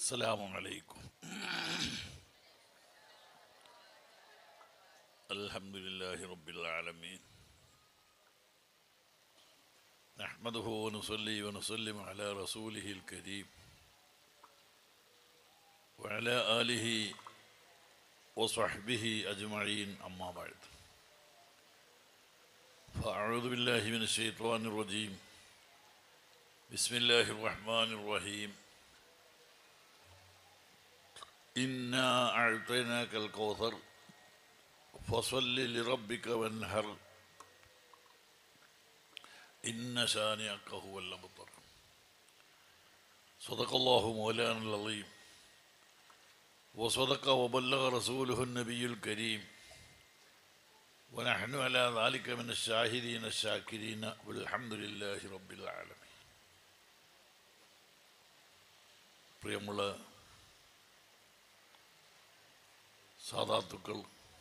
السلام عليكم الحمد لله رب العالمين نحمده ونصلي ونسلم على رسوله الكريم وعلى آله وصحبه أجمعين أما بعد فأعوذ بالله من الشيطان الرجيم بسم الله الرحمن الرحيم إنا أعطيناك الكوثر فصل لربك وانهر إن شانئك هو الأبتر صدق الله مولانا العظيم وصدق وبلغ رسوله النبي الكريم ونحن على ذلك من الشاهدين الشاكرين والحمد لله رب العالمين പ്രിയമുള്ള സാധാത്തുക്കൾ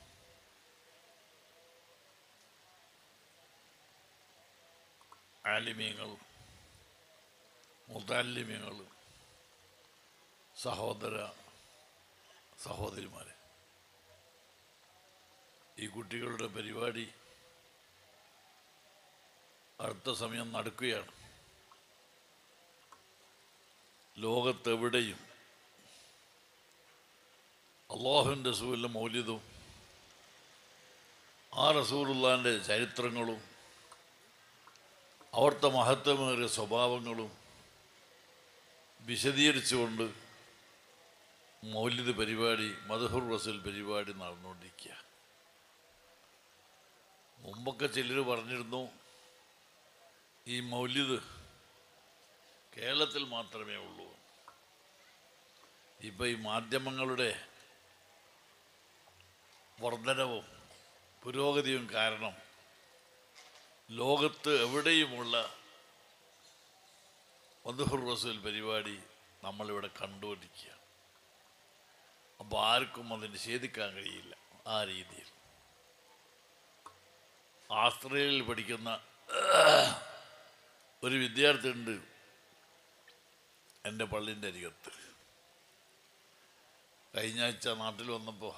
ആലിമ്യങ്ങൾ മുതാലിമ്യങ്ങൾ സഹോദര സഹോദരിമാരെ ഈ കുട്ടികളുടെ പരിപാടി അടുത്ത സമയം നടക്കുകയാണ് ലോകത്തെവിടെയും അള്ളാഹുവിൻ്റെ റസൂലിൻ്റെ മൗല്യതും ആ റസൂലുള്ളാൻ്റെ ചരിത്രങ്ങളും അവിടുത്തെ മഹത്വമേറിയ സ്വഭാവങ്ങളും വിശദീകരിച്ചുകൊണ്ട് മൗല്യത പരിപാടി മധുഹുർ റസൂൽ പരിപാടി നടന്നുകൊണ്ടിരിക്കുക മുമ്പൊക്കെ ചിലർ പറഞ്ഞിരുന്നു ഈ മൗല്യത് കേരളത്തിൽ മാത്രമേ ഉള്ളൂ ഇപ്പം ഈ മാധ്യമങ്ങളുടെ വർധനവും പുരോഗതിയും കാരണം ലോകത്ത് എവിടെയുമുള്ള മധുഹുർ റസൂൽ പരിപാടി നമ്മളിവിടെ കണ്ടുകൊണ്ടിരിക്കുക അപ്പോൾ ആർക്കും അത് നിഷേധിക്കാൻ കഴിയില്ല ആ രീതിയിൽ ആസ്ട്രേലിയയിൽ പഠിക്കുന്ന ഒരു വിദ്യാർത്ഥി ഉണ്ട് എൻ്റെ പള്ളിൻ്റെ അരികത്ത് കഴിഞ്ഞ ആഴ്ച നാട്ടിൽ വന്നപ്പോൾ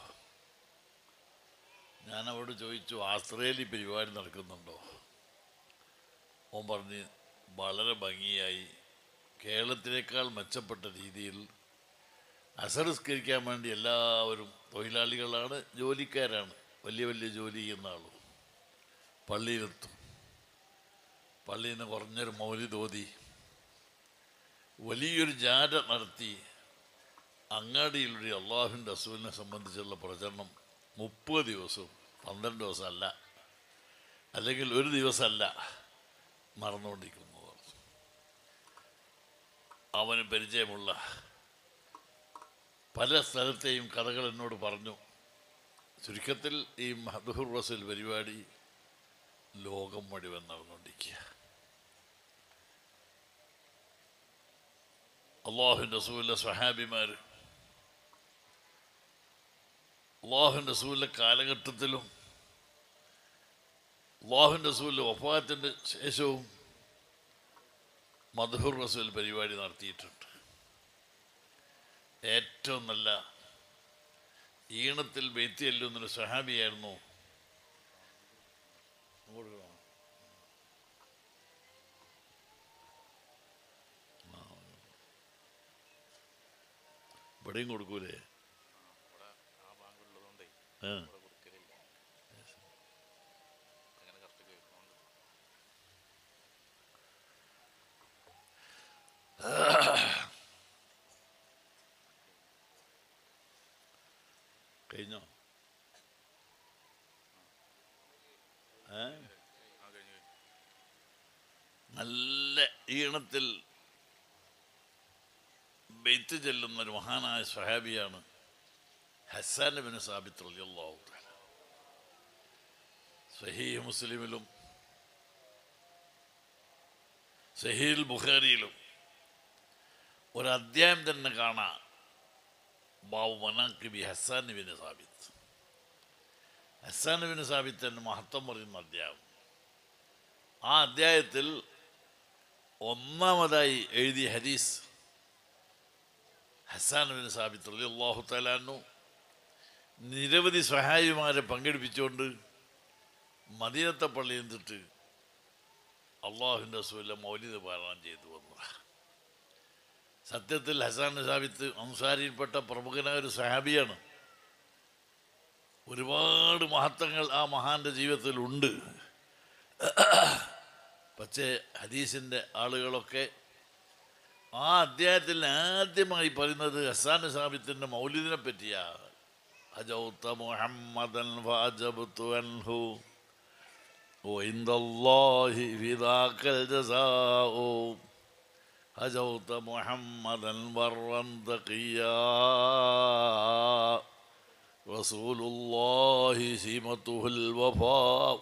ഞാൻ അവരോട് ചോദിച്ചു ആസ്ട്രേലിയ പരിപാടി നടക്കുന്നുണ്ടോ ഓൻ പറഞ്ഞ് വളരെ ഭംഗിയായി കേരളത്തിനേക്കാൾ മെച്ചപ്പെട്ട രീതിയിൽ അസംസ്കരിക്കാൻ വേണ്ടി എല്ലാവരും തൊഴിലാളികളാണ് ജോലിക്കാരാണ് വലിയ വലിയ ജോലി ചെയ്യുന്ന ആളും പള്ളിയിലെത്തും പള്ളിയിൽ നിന്ന് കുറഞ്ഞൊരു മൗലി തോതി വലിയൊരു ജാഥ നടത്തി അങ്ങാടിയിലൂടെ അള്ളാഹുവിൻ്റെ റസൂലിനെ സംബന്ധിച്ചുള്ള പ്രചരണം മുപ്പത് ദിവസവും പന്ത്രണ്ട് ദിവസമല്ല അല്ലെങ്കിൽ ഒരു ദിവസമല്ല നടന്നുകൊണ്ടിരിക്കുന്നു അവന് പരിചയമുള്ള പല സ്ഥലത്തെയും കഥകൾ എന്നോട് പറഞ്ഞു ചുരുക്കത്തിൽ ഈ മഹദുഹുർ റസൂൽ പരിപാടി ലോകം മുഴുവൻ നടന്നുകൊണ്ടിരിക്കുക അള്ളാഹുവിൻ്റെ റസൂലിലെ സ്വഹാബിമാർ അള്ളാഹുവിൻ്റെ റസൂലിൻ്റെ കാലഘട്ടത്തിലും അള്ളാഹുവിൻ്റെ റസൂലിൻ്റെ വഫാത്തിൻ്റെ ശേഷവും മധുഹുർ റസൂൽ പരിപാടി നടത്തിയിട്ടുണ്ട് ഏറ്റവും നല്ല ഈണത്തിൽ ബെയ്ത്തി അല്ലുന്നൊരു സ്വഹാബിയായിരുന്നു അങ്ങോട്ട് കാണാം. ആ. ഇവിടെയും കൊടുക്കൂലേ ഇവിടെ ആ ബാങ്ക് ഉള്ളതുകൊണ്ടേ ആ ഇവിടെ കൊടുക്കലില്ല അങ്ങനെ കറക്റ്റ് കേൾക്കുന്നുണ്ട് കഴിഞ്ഞോ ഏ ആ കഴിഞ്ഞു കഴിഞ്ഞു നല്ല ഈണത്തിൽ ബെയ്ത്ത് ചെല്ലുന്ന ഒരു മഹാനായ സ്വഹാബിയാണ് ഹസാൻ ബിൻ സാബിത്ത് റളിയല്ലാഹു തആല സഹീഹ് മുസ്ലിമിലും സഹീൽ ബുഖാരിയിലും ഒരു അധ്യായം തന്നെ കാണാം ബാബു മനാക്കിബി Hassan bin Thabit Hassan bin സാബിത്തിൻ്റെ മഹത്വം പറയുന്ന അധ്യായം ആ അധ്യായത്തിൽ ഒന്നാമതായി എഴുതിയ ഹദീസ് ഹസാൻ ബിൻ സാബിത്ത് അലി അള്ളാഹു തലാനു നിരവധി സഹായിമാരെ പങ്കെടുപ്പിച്ചുകൊണ്ട് മദീനത്തെ പള്ളിയിൽ നിന്നിട്ട് അള്ളാഹുവിൻ്റെ റസൂല മൗലിദ് പാരായണം ചെയ്തു വന്നതാണ് സത്യത്തിൽ ഹസാൻ സാബിത്ത് അൻസാരിയിൽപ്പെട്ട പ്രമുഖനായ ഒരു സഹാബിയാണ് ഒരുപാട് മഹത്വങ്ങൾ ആ മഹാന്റെ ജീവിതത്തിലുണ്ട് പക്ഷേ ഹദീസിൻ്റെ ആളുകളൊക്കെ ആ അധ്യായത്തിൽ ആദ്യമായി പറയുന്നത് ഹസാൻ സാബിത്തിൻ്റെ മൗലിദിനെ പറ്റിയാണ് അജൗത്ത മുഹമ്മദൻ ഫാജബ്തു അൻഹു وعند الله في ذاك الجزاء هجوت محمدا برا تقيا رسول الله سمته الوفاء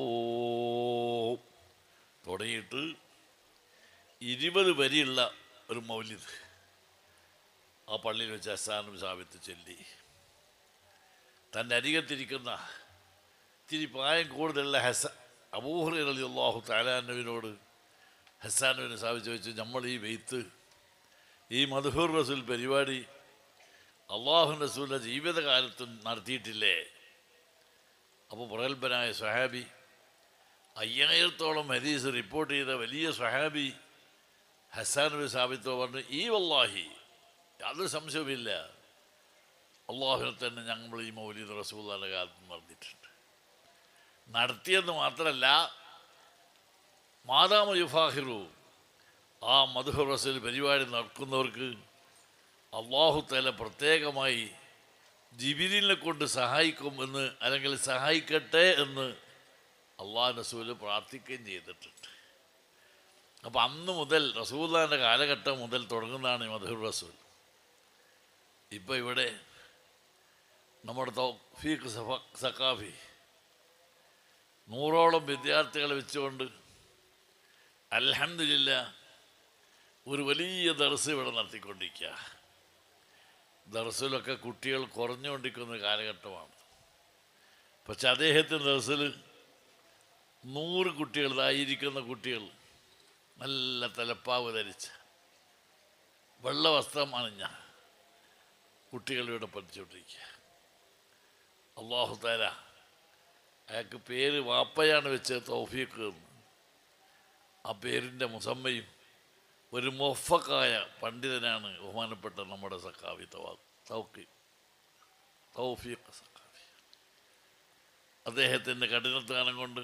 തുടങ്ങിയിട്ട് ഇരുപത് വരിയുള്ള ഒരു മൗലിദ് ആ പള്ളിയിൽ വെച്ച് അസാനും സാബിത്ത് ചൊല്ലി തൻ്റെ അരികത്തിരിക്കുന്ന ഇത്തിരി പ്രായം കൂടുതലുള്ള ഹസ അബൂഹറി അലി അള്ളാഹു താലാനവിനോട് ഹസാനുവിനെ സ്ഥാപിച്ച് വെച്ച് നമ്മൾ ഈ വെയ്ത്ത് ഈ മധുഹൂർ റസൂൽ പരിപാടി അള്ളാഹു റസൂലിൻ്റെ ജീവിതകാലത്തും നടത്തിയിട്ടില്ലേ അപ്പോൾ പ്രഗത്ഭനായ സ്വഹാബി അയ്യായിരത്തോളം ഹദീസ് റിപ്പോർട്ട് ചെയ്ത വലിയ സ്വഹാബി ഹസാൻ ബി സാബിത്തോ പറഞ്ഞു ഈ വല്ലാഹി യാതൊരു സംശയവുമില്ല അള്ളാഹുവിനെ തന്നെ ഞങ്ങൾ ഈ മൗലീദ് റസൂലിൻ്റെ കാലത്ത് നടത്തിയിട്ടുണ്ട് നടത്തിയെന്ന് മാത്രമല്ല മാതാമ യുഫാഹിറു ആ മധുഹർ റസൂൽ പരിപാടി നടക്കുന്നവർക്ക് അള്ളാഹു തല പ്രത്യേകമായി ജിബിരിനെ കൊണ്ട് സഹായിക്കും എന്ന് അല്ലെങ്കിൽ സഹായിക്കട്ടെ എന്ന് അള്ളാഹ് റസൂല് പ്രാർത്ഥിക്കുകയും ചെയ്തിട്ടുണ്ട് അപ്പം അന്ന് മുതൽ റസൂല്ലാൻ്റെ കാലഘട്ടം മുതൽ തുടങ്ങുന്നതാണ് ഈ മധുർ റസൂൽ ഇപ്പം ഇവിടെ നമ്മുടെ തൗഫീഖ് സഫ സക്കാഫി നൂറോളം വിദ്യാർത്ഥികളെ വെച്ചുകൊണ്ട് അൽഹമില്ല ഒരു വലിയ ദർസ് ഇവിടെ നടത്തിക്കൊണ്ടിരിക്കുക ദർസിലൊക്കെ കുട്ടികൾ കുറഞ്ഞുകൊണ്ടിരിക്കുന്ന കാലഘട്ടമാണ് പക്ഷെ അദ്ദേഹത്തിൻ്റെ ദർസിൽ നൂറ് കുട്ടികൾ ഇതായിരിക്കുന്ന കുട്ടികൾ നല്ല തലപ്പാവ് ധരിച്ച വെള്ള വസ്ത്രം അണിഞ്ഞ കുട്ടികളിവിടെ പഠിച്ചുകൊണ്ടിരിക്കുക അള്ളാഹു താര അയാൾക്ക് പേര് വാപ്പയാണ് വെച്ചത് തൗഫീഖ് എന്ന് ആ പേരിൻ്റെ മുസമ്മയും ഒരു മൊഫക്കായ പണ്ഡിതനാണ് ബഹുമാനപ്പെട്ട നമ്മുടെ സക്കാവി തവാ തൗക്കി തൗഫീഖ് സക്കാവി അദ്ദേഹത്തിൻ്റെ കഠിനത്താനം കൊണ്ട്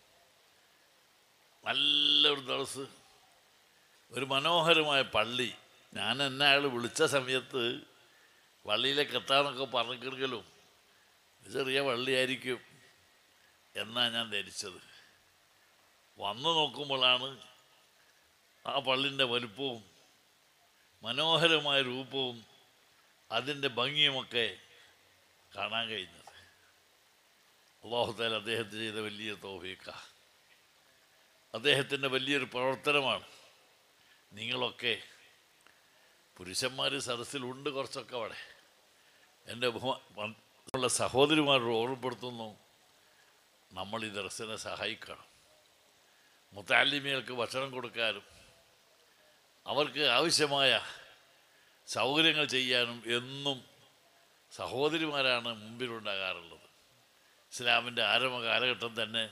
നല്ലൊരു ദിവസ് ഒരു മനോഹരമായ പള്ളി ഞാൻ എന്നെ അയാൾ വിളിച്ച സമയത്ത് പള്ളിയിലേക്ക് എത്താന്നൊക്കെ പറഞ്ഞെങ്കിലും ചെറിയ പള്ളിയായിരിക്കും എന്നാണ് ഞാൻ ധരിച്ചത് വന്നു നോക്കുമ്പോഴാണ് ആ പള്ളിൻ്റെ വലുപ്പവും മനോഹരമായ രൂപവും അതിൻ്റെ ഭംഗിയുമൊക്കെ കാണാൻ കഴിഞ്ഞത് അള്ളാഹുത്താൽ അദ്ദേഹത്തിന് ചെയ്ത വലിയ തോഫീക്ക അദ്ദേഹത്തിൻ്റെ വലിയൊരു പ്രവർത്തനമാണ് നിങ്ങളൊക്കെ പുരുഷന്മാർ സദസ്സിലുണ്ട് കുറച്ചൊക്കെ അവിടെ എൻ്റെ ബഹുമാ ഉള്ള സഹോദരിമാരോട് ഓർമ്മപ്പെടുത്തുന്നു നമ്മൾ ഈ ദർശനെ സഹായിക്കണം മുത്താലിമികൾക്ക് ഭക്ഷണം കൊടുക്കാനും അവർക്ക് ആവശ്യമായ സൗകര്യങ്ങൾ ചെയ്യാനും എന്നും സഹോദരിമാരാണ് മുമ്പിലുണ്ടാകാറുള്ളത് ഇസ്ലാമിൻ്റെ ആരംഭ കാലഘട്ടം തന്നെ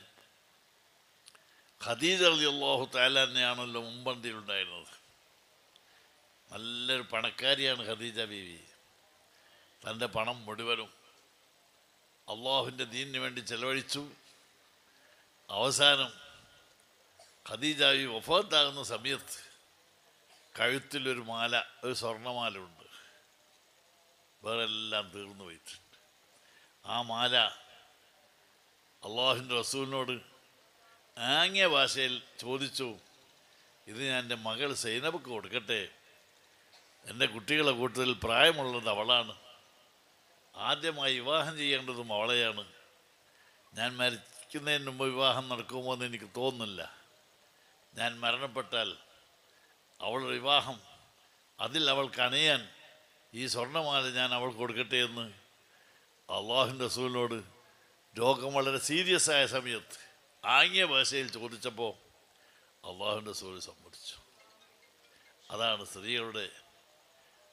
ഖദീജ അലി അള്ളാഹു താലാനെയാണല്ലോ മുമ്പന്തിയിലുണ്ടായിരുന്നത് നല്ലൊരു പണക്കാരിയാണ് ഖദീജ ബീവി തൻ്റെ പണം മുഴുവനും അള്ളാഹുവിൻ്റെ ദീനിന് വേണ്ടി ചെലവഴിച്ചു അവസാനം ഖദീജാവി വഫാത്താകുന്ന സമയത്ത് കഴുത്തിലൊരു മാല ഒരു സ്വർണ്ണമാല ഉണ്ട് വേറെ എല്ലാം തീർന്നു പോയിട്ടുണ്ട് ആ മാല അള്ളാഹുവിൻ്റെ റസൂലിനോട് ആംഗ്യ ഭാഷയിൽ ചോദിച്ചു ഇത് ഞാൻ എൻ്റെ മകൾ സൈനബക്ക് കൊടുക്കട്ടെ എൻ്റെ കുട്ടികളെ കൂട്ടത്തിൽ പ്രായമുള്ളത് അവളാണ് ആദ്യമായി വിവാഹം ചെയ്യേണ്ടതും അവളെയാണ് ഞാൻ മരിക്കുന്നതിന് മുമ്പ് വിവാഹം നടക്കുമോ എന്ന് എനിക്ക് തോന്നുന്നില്ല ഞാൻ മരണപ്പെട്ടാൽ അവളുടെ വിവാഹം അതിൽ അവൾക്ക് അണയാൻ ഈ സ്വർണ്ണമാല ഞാൻ അവൾക്ക് കൊടുക്കട്ടെ എന്ന് അള്ളാഹുവിൻ്റെ റസൂലിനോട് രോഗം വളരെ സീരിയസ് ആയ സമയത്ത് ആംഗ്യ ഭാഷയിൽ ചോദിച്ചപ്പോൾ അള്ളാഹുവിൻ്റെ റസൂൽ സമ്മതിച്ചു അതാണ് സ്ത്രീകളുടെ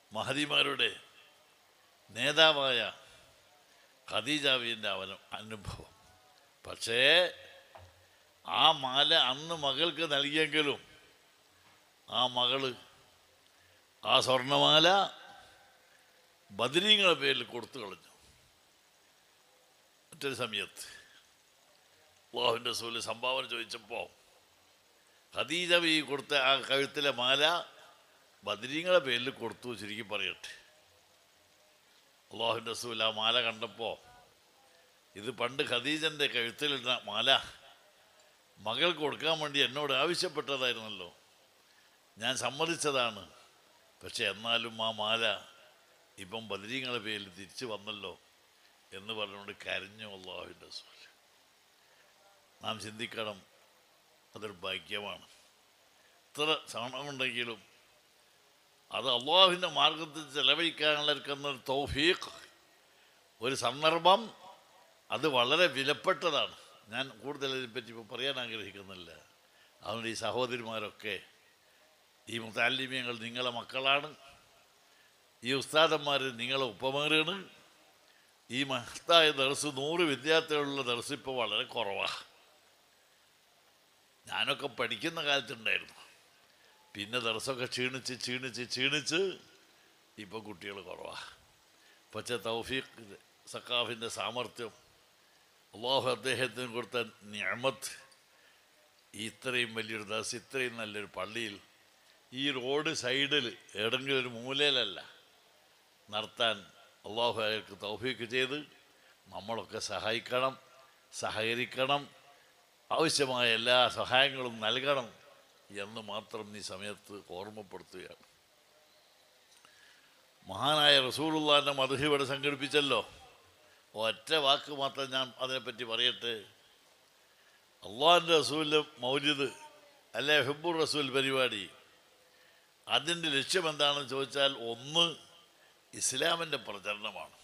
മഹതിമാരുടെ നേതാവായ ഖദീജാവിൻ്റെ അവന അനുഭവം പക്ഷേ ആ മാല അന്ന് മകൾക്ക് നൽകിയെങ്കിലും ആ മകള് ആ സ്വർണമാല ബദരീങ്ങളുടെ പേരിൽ കൊടുത്തു കളഞ്ഞു മറ്റൊരു സമയത്ത് അള്ളാഹുവിൻ്റെ സൂല് സംഭാവന ചോദിച്ചപ്പോൾ ഖദീജ ബി കൊടുത്ത ആ കഴുത്തിലെ മാല ബദരീങ്ങളുടെ പേരിൽ കൊടുത്തു ചുരുക്കി പറയട്ടെ അള്ളാഹുവിൻ്റെ റസൂൽ ആ മാല കണ്ടപ്പോൾ ഇത് പണ്ട് ഖദീജൻ്റെ കഴുത്തിലിരുന്ന മാല മകൾക്ക് കൊടുക്കാൻ വേണ്ടി എന്നോട് ആവശ്യപ്പെട്ടതായിരുന്നല്ലോ ഞാൻ സമ്മതിച്ചതാണ് പക്ഷെ എന്നാലും ആ മാല ഇപ്പം ബദരീങ്ങളുടെ പേരിൽ തിരിച്ചു വന്നല്ലോ എന്ന് പറഞ്ഞുകൊണ്ട് കരഞ്ഞു അള്ളാഹുവിൻ്റെ റസൂൽ നാം ചിന്തിക്കണം അതൊരു ഭാഗ്യമാണ് ഇത്ര ശ്രമമുണ്ടെങ്കിലും അത് അള്ളാഹുവിൻ്റെ മാർഗത്തിൽ ചെലവഴിക്കാനുള്ള ഒരു തൗഫീഖ് ഒരു സന്ദർഭം അത് വളരെ വിലപ്പെട്ടതാണ് ഞാൻ കൂടുതൽ ഇതിനെപ്പറ്റി ഇപ്പോൾ പറയാൻ ആഗ്രഹിക്കുന്നില്ല അതുകൊണ്ട് ഈ സഹോദരിമാരൊക്കെ ഈ മുത്താലിമ്യങ്ങൾ നിങ്ങളെ മക്കളാണ് ഈ ഉസ്താദന്മാർ നിങ്ങളെ ഉപ്പമാരാണ് ഈ മഹത്തായ ദർസ് നൂറ് വിദ്യാർത്ഥികളുള്ള ദർസ് ഇപ്പോൾ വളരെ കുറവാണ് ഞാനൊക്കെ പഠിക്കുന്ന കാലത്തുണ്ടായിരുന്നു പിന്നെ ദർസൊക്കെ ക്ഷീണിച്ച് ക്ഷീണിച്ച് ക്ഷീണിച്ച് ഇപ്പോൾ കുട്ടികൾ കുറവാണ് പക്ഷേ തൗഫീഖ് സക്കാഫിൻ്റെ സാമർഥ്യം അള്ളാഹു അദ്ദേഹത്തിന് കൊടുത്ത ഞാമത്ത് ഇത്രയും വലിയൊരു ദർസ് ഇത്രയും നല്ലൊരു പള്ളിയിൽ ഈ റോഡ് സൈഡിൽ എവിടെങ്കിലും ഒരു മൂലയിലല്ല നടത്താൻ അള്ളാഹു അയാൾക്ക് തൗഫീക്ക് ചെയ്ത് നമ്മളൊക്കെ സഹായിക്കണം സഹകരിക്കണം ആവശ്യമായ എല്ലാ സഹായങ്ങളും നൽകണം എന്ന് മാത്രം ഈ സമയത്ത് ഓർമ്മപ്പെടുത്തുകയാണ് മഹാനായ റസൂലുള്ളാൻ്റെ മധു ഇവിടെ സംഘടിപ്പിച്ചല്ലോ ഒറ്റ വാക്ക് മാത്രം ഞാൻ അതിനെപ്പറ്റി പറയട്ടെ അള്ളാഹിൻ്റെ റസൂലിൻ്റെ മൗലിദ് അല്ലെ ഹിബുർ റസൂൽ പരിപാടി അതിൻ്റെ ലക്ഷ്യം എന്താണെന്ന് ചോദിച്ചാൽ ഒന്ന് ഇസ്ലാമിൻ്റെ പ്രചരണമാണ്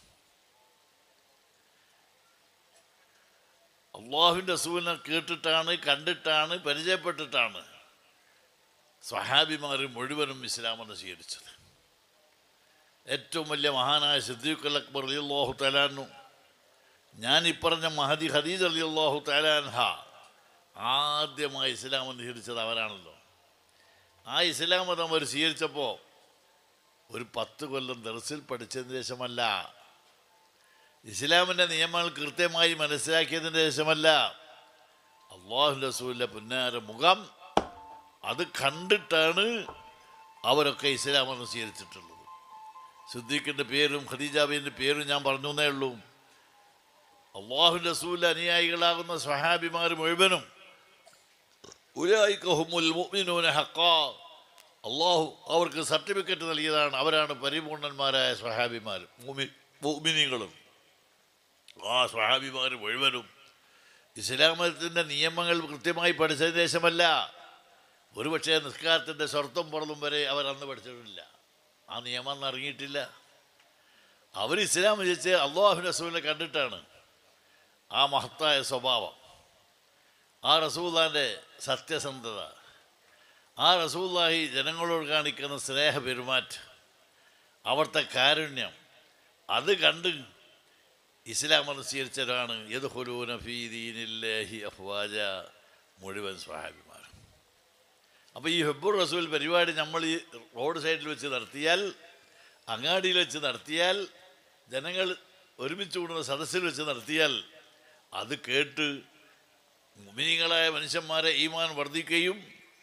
അള്ളാഹുവിൻ്റെ റസൂലിനെ കേട്ടിട്ടാണ് കണ്ടിട്ടാണ് പരിചയപ്പെട്ടിട്ടാണ് സ്വഹാബിമാർ മുഴുവനും ഇസ്ലാമെന്ന് സ്വീകരിച്ചത് ഏറ്റവും വലിയ മഹാനായ സിദ്ദീഖുൽ അക്ബർ അലി അള്ളാഹു തലാനു ഞാൻ ഇപ്പറഞ്ഞ മഹദി ഖദീജ് അലി അള്ളാഹു തലാൻഹ ആദ്യമായി ഇസ്ലാം സ്വീകരിച്ചത് അവരാണല്ലോ ആ ഇസ്ലാം മതം അവർ സ്വീകരിച്ചപ്പോൾ ഒരു പത്ത് കൊല്ലം ദർസിൽ പഠിച്ചതിന് ശേഷമല്ല ഇസ്ലാമിൻ്റെ നിയമങ്ങൾ കൃത്യമായി മനസ്സിലാക്കിയതിന് ശേഷമല്ല അള്ളാഹു റസൂലിൻ്റെ പുന്നാര മുഖം അത് കണ്ടിട്ടാണ് അവരൊക്കെ ഇസ്ലാം മതം സ്വീകരിച്ചിട്ടുള്ളത് സിദ്ദീഖിൻ്റെ പേരും ഖദീജാബിൻ്റെ പേരും ഞാൻ പറഞ്ഞു എന്നേ ഉള്ളൂ അള്ളാഹു റസൂൽ അനുയായികളാകുന്ന സ്വഹാബിമാർ മുഴുവനും ഉലായിക്കഹുമുൽ മുഅ്മിനൂന ഹക്കാ അള്ളാഹു അവർക്ക് സർട്ടിഫിക്കറ്റ് നൽകിയതാണ് അവരാണ് പരിപൂർണന്മാരായ സ്വഹാബിമാർ മുഅ്മിനീങ്ങളും ആ സ്വഹാബിമാർ മുഴുവനും ഇസ്ലാം മതത്തിൻ്റെ നിയമങ്ങൾ കൃത്യമായി പഠിച്ചതിന് ശേഷമല്ല ഒരുപക്ഷെ നിസ്കാരത്തിൻ്റെ സ്വർത്തം പുറത്തും വരെ അവർ അന്ന് പഠിച്ചിട്ടില്ല ആ നിയമം അന്ന് ഇറങ്ങിയിട്ടില്ല അവർ ഇസ്ലാം വിജയിച്ച് അള്ളാഹു റസൂലിനെ കണ്ടിട്ടാണ് ആ മഹത്തായ സ്വഭാവം ആ റസൂല്ലാൻ്റെ സത്യസന്ധത ആ റസൂല്ലാഹി ജനങ്ങളോട് കാണിക്കുന്ന സ്നേഹ പെരുമാറ്റം അവിടുത്തെ കാരുണ്യം അത് കണ്ട് ഇസ്ലാം മതം സ്വീകരിച്ചവരാണ് യത് ഹുലൂന ഫീദീനില്ലാഹി അഫ്വാജ മുഴുവൻ സ്വഹാബിമാർ അപ്പോൾ ഈ ഹെബുർ റസൂൽ പരിപാടി നമ്മൾ ഈ റോഡ് സൈഡിൽ വെച്ച് നടത്തിയാൽ അങ്ങാടിയിൽ വെച്ച് നടത്തിയാൽ ജനങ്ങൾ ഒരുമിച്ച് കൂടുന്ന സദസ്സിൽ വെച്ച് നടത്തിയാൽ അത് കേട്ട് മുമിനികളായ മനുഷ്യന്മാരെ ഈമാൻ വർദ്ധിക്കുകയും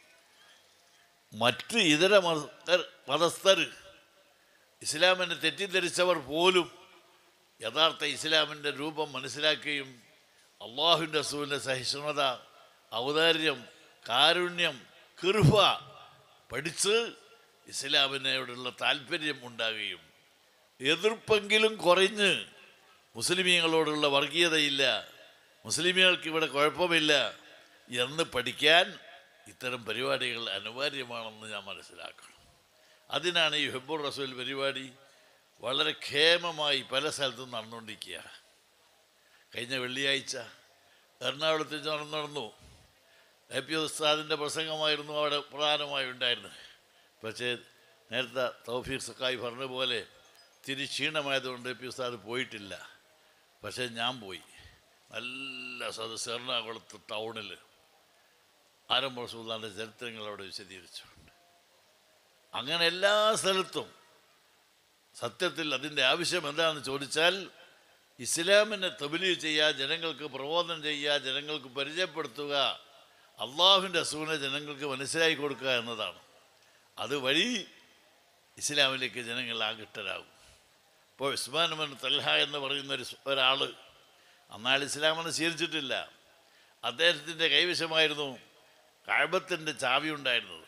മറ്റ് ഇതര മതസ്ഥർ മതസ്ഥർ ഇസ്ലാമിനെ തെറ്റിദ്ധരിച്ചവർ പോലും യഥാർത്ഥ ഇസ്ലാമിൻ്റെ രൂപം മനസ്സിലാക്കുകയും അള്ളാഹുവിൻ്റെ റസൂലിൻ്റെ സഹിഷ്ണുത ഔദാര്യം കാരുണ്യം കൃപ പഠിച്ച് ഇസ്ലാമിനോടുള്ള താല്പര്യം ഉണ്ടാകുകയും എതിർപ്പെങ്കിലും കുറഞ്ഞ് മുസ്ലിമീങ്ങളോടുള്ള വർഗീയതയില്ല മുസ്ലിമീങ്ങൾക്ക് ഇവിടെ കുഴപ്പമില്ല എന്ന് പഠിക്കാൻ ഇത്തരം പരിപാടികൾ അനിവാര്യമാണെന്ന് ഞാൻ മനസ്സിലാക്കണം അതിനാണ് ഈ ഹെബുർ റസൂൽ പരിപാടി വളരെ ക്ഷേമമായി പല സ്ഥലത്തും നടന്നുകൊണ്ടിരിക്കുക കഴിഞ്ഞ വെള്ളിയാഴ്ച എറണാകുളത്ത് നടന്നു നടന്നു എ പി ഉസ്താദിൻ്റെ പ്രസംഗമായിരുന്നു അവിടെ പ്രധാനമായി ഉണ്ടായിരുന്നത് പക്ഷേ നേരത്തെ തൗഫീഖ് സക്കായി പറഞ്ഞ പോലെ തിരി ക്ഷീണമായതുകൊണ്ട് പി ഉസ്താദ് പോയിട്ടില്ല പക്ഷേ ഞാൻ പോയി നല്ല സദസ് എറണാകുളത്ത് ടൗണിൽ ആരംഭ സുൽത്താൻ്റെ ചരിത്രങ്ങൾ അവിടെ വിശദീകരിച്ചിട്ടുണ്ട് അങ്ങനെ എല്ലാ സ്ഥലത്തും സത്യത്തിൽ അതിൻ്റെ ആവശ്യം എന്താണെന്ന് ചോദിച്ചാൽ ഇസ്ലാമിനെ തബലീ ചെയ്യുക ജനങ്ങൾക്ക് പ്രബോധനം ചെയ്യുക ജനങ്ങൾക്ക് പരിചയപ്പെടുത്തുക അള്ളാഹുവിൻ്റെ അസൂനെ ജനങ്ങൾക്ക് മനസ്സിലാക്കി കൊടുക്കുക എന്നതാണ് അതുവഴി ഇസ്ലാമിലേക്ക് ജനങ്ങൾ ആകൃഷ്ടരാകും ഇപ്പോൾ ഉസ്മാൻ തൽഹ എന്ന് പറയുന്ന ഒരു ഒരാൾ എന്നാൽ ഇസ്ലാമെന്ന് സ്വീകരിച്ചിട്ടില്ല അദ്ദേഹത്തിൻ്റെ കൈവശമായിരുന്നു കഴബത്തിൻ്റെ ചാവി ഉണ്ടായിരുന്നത്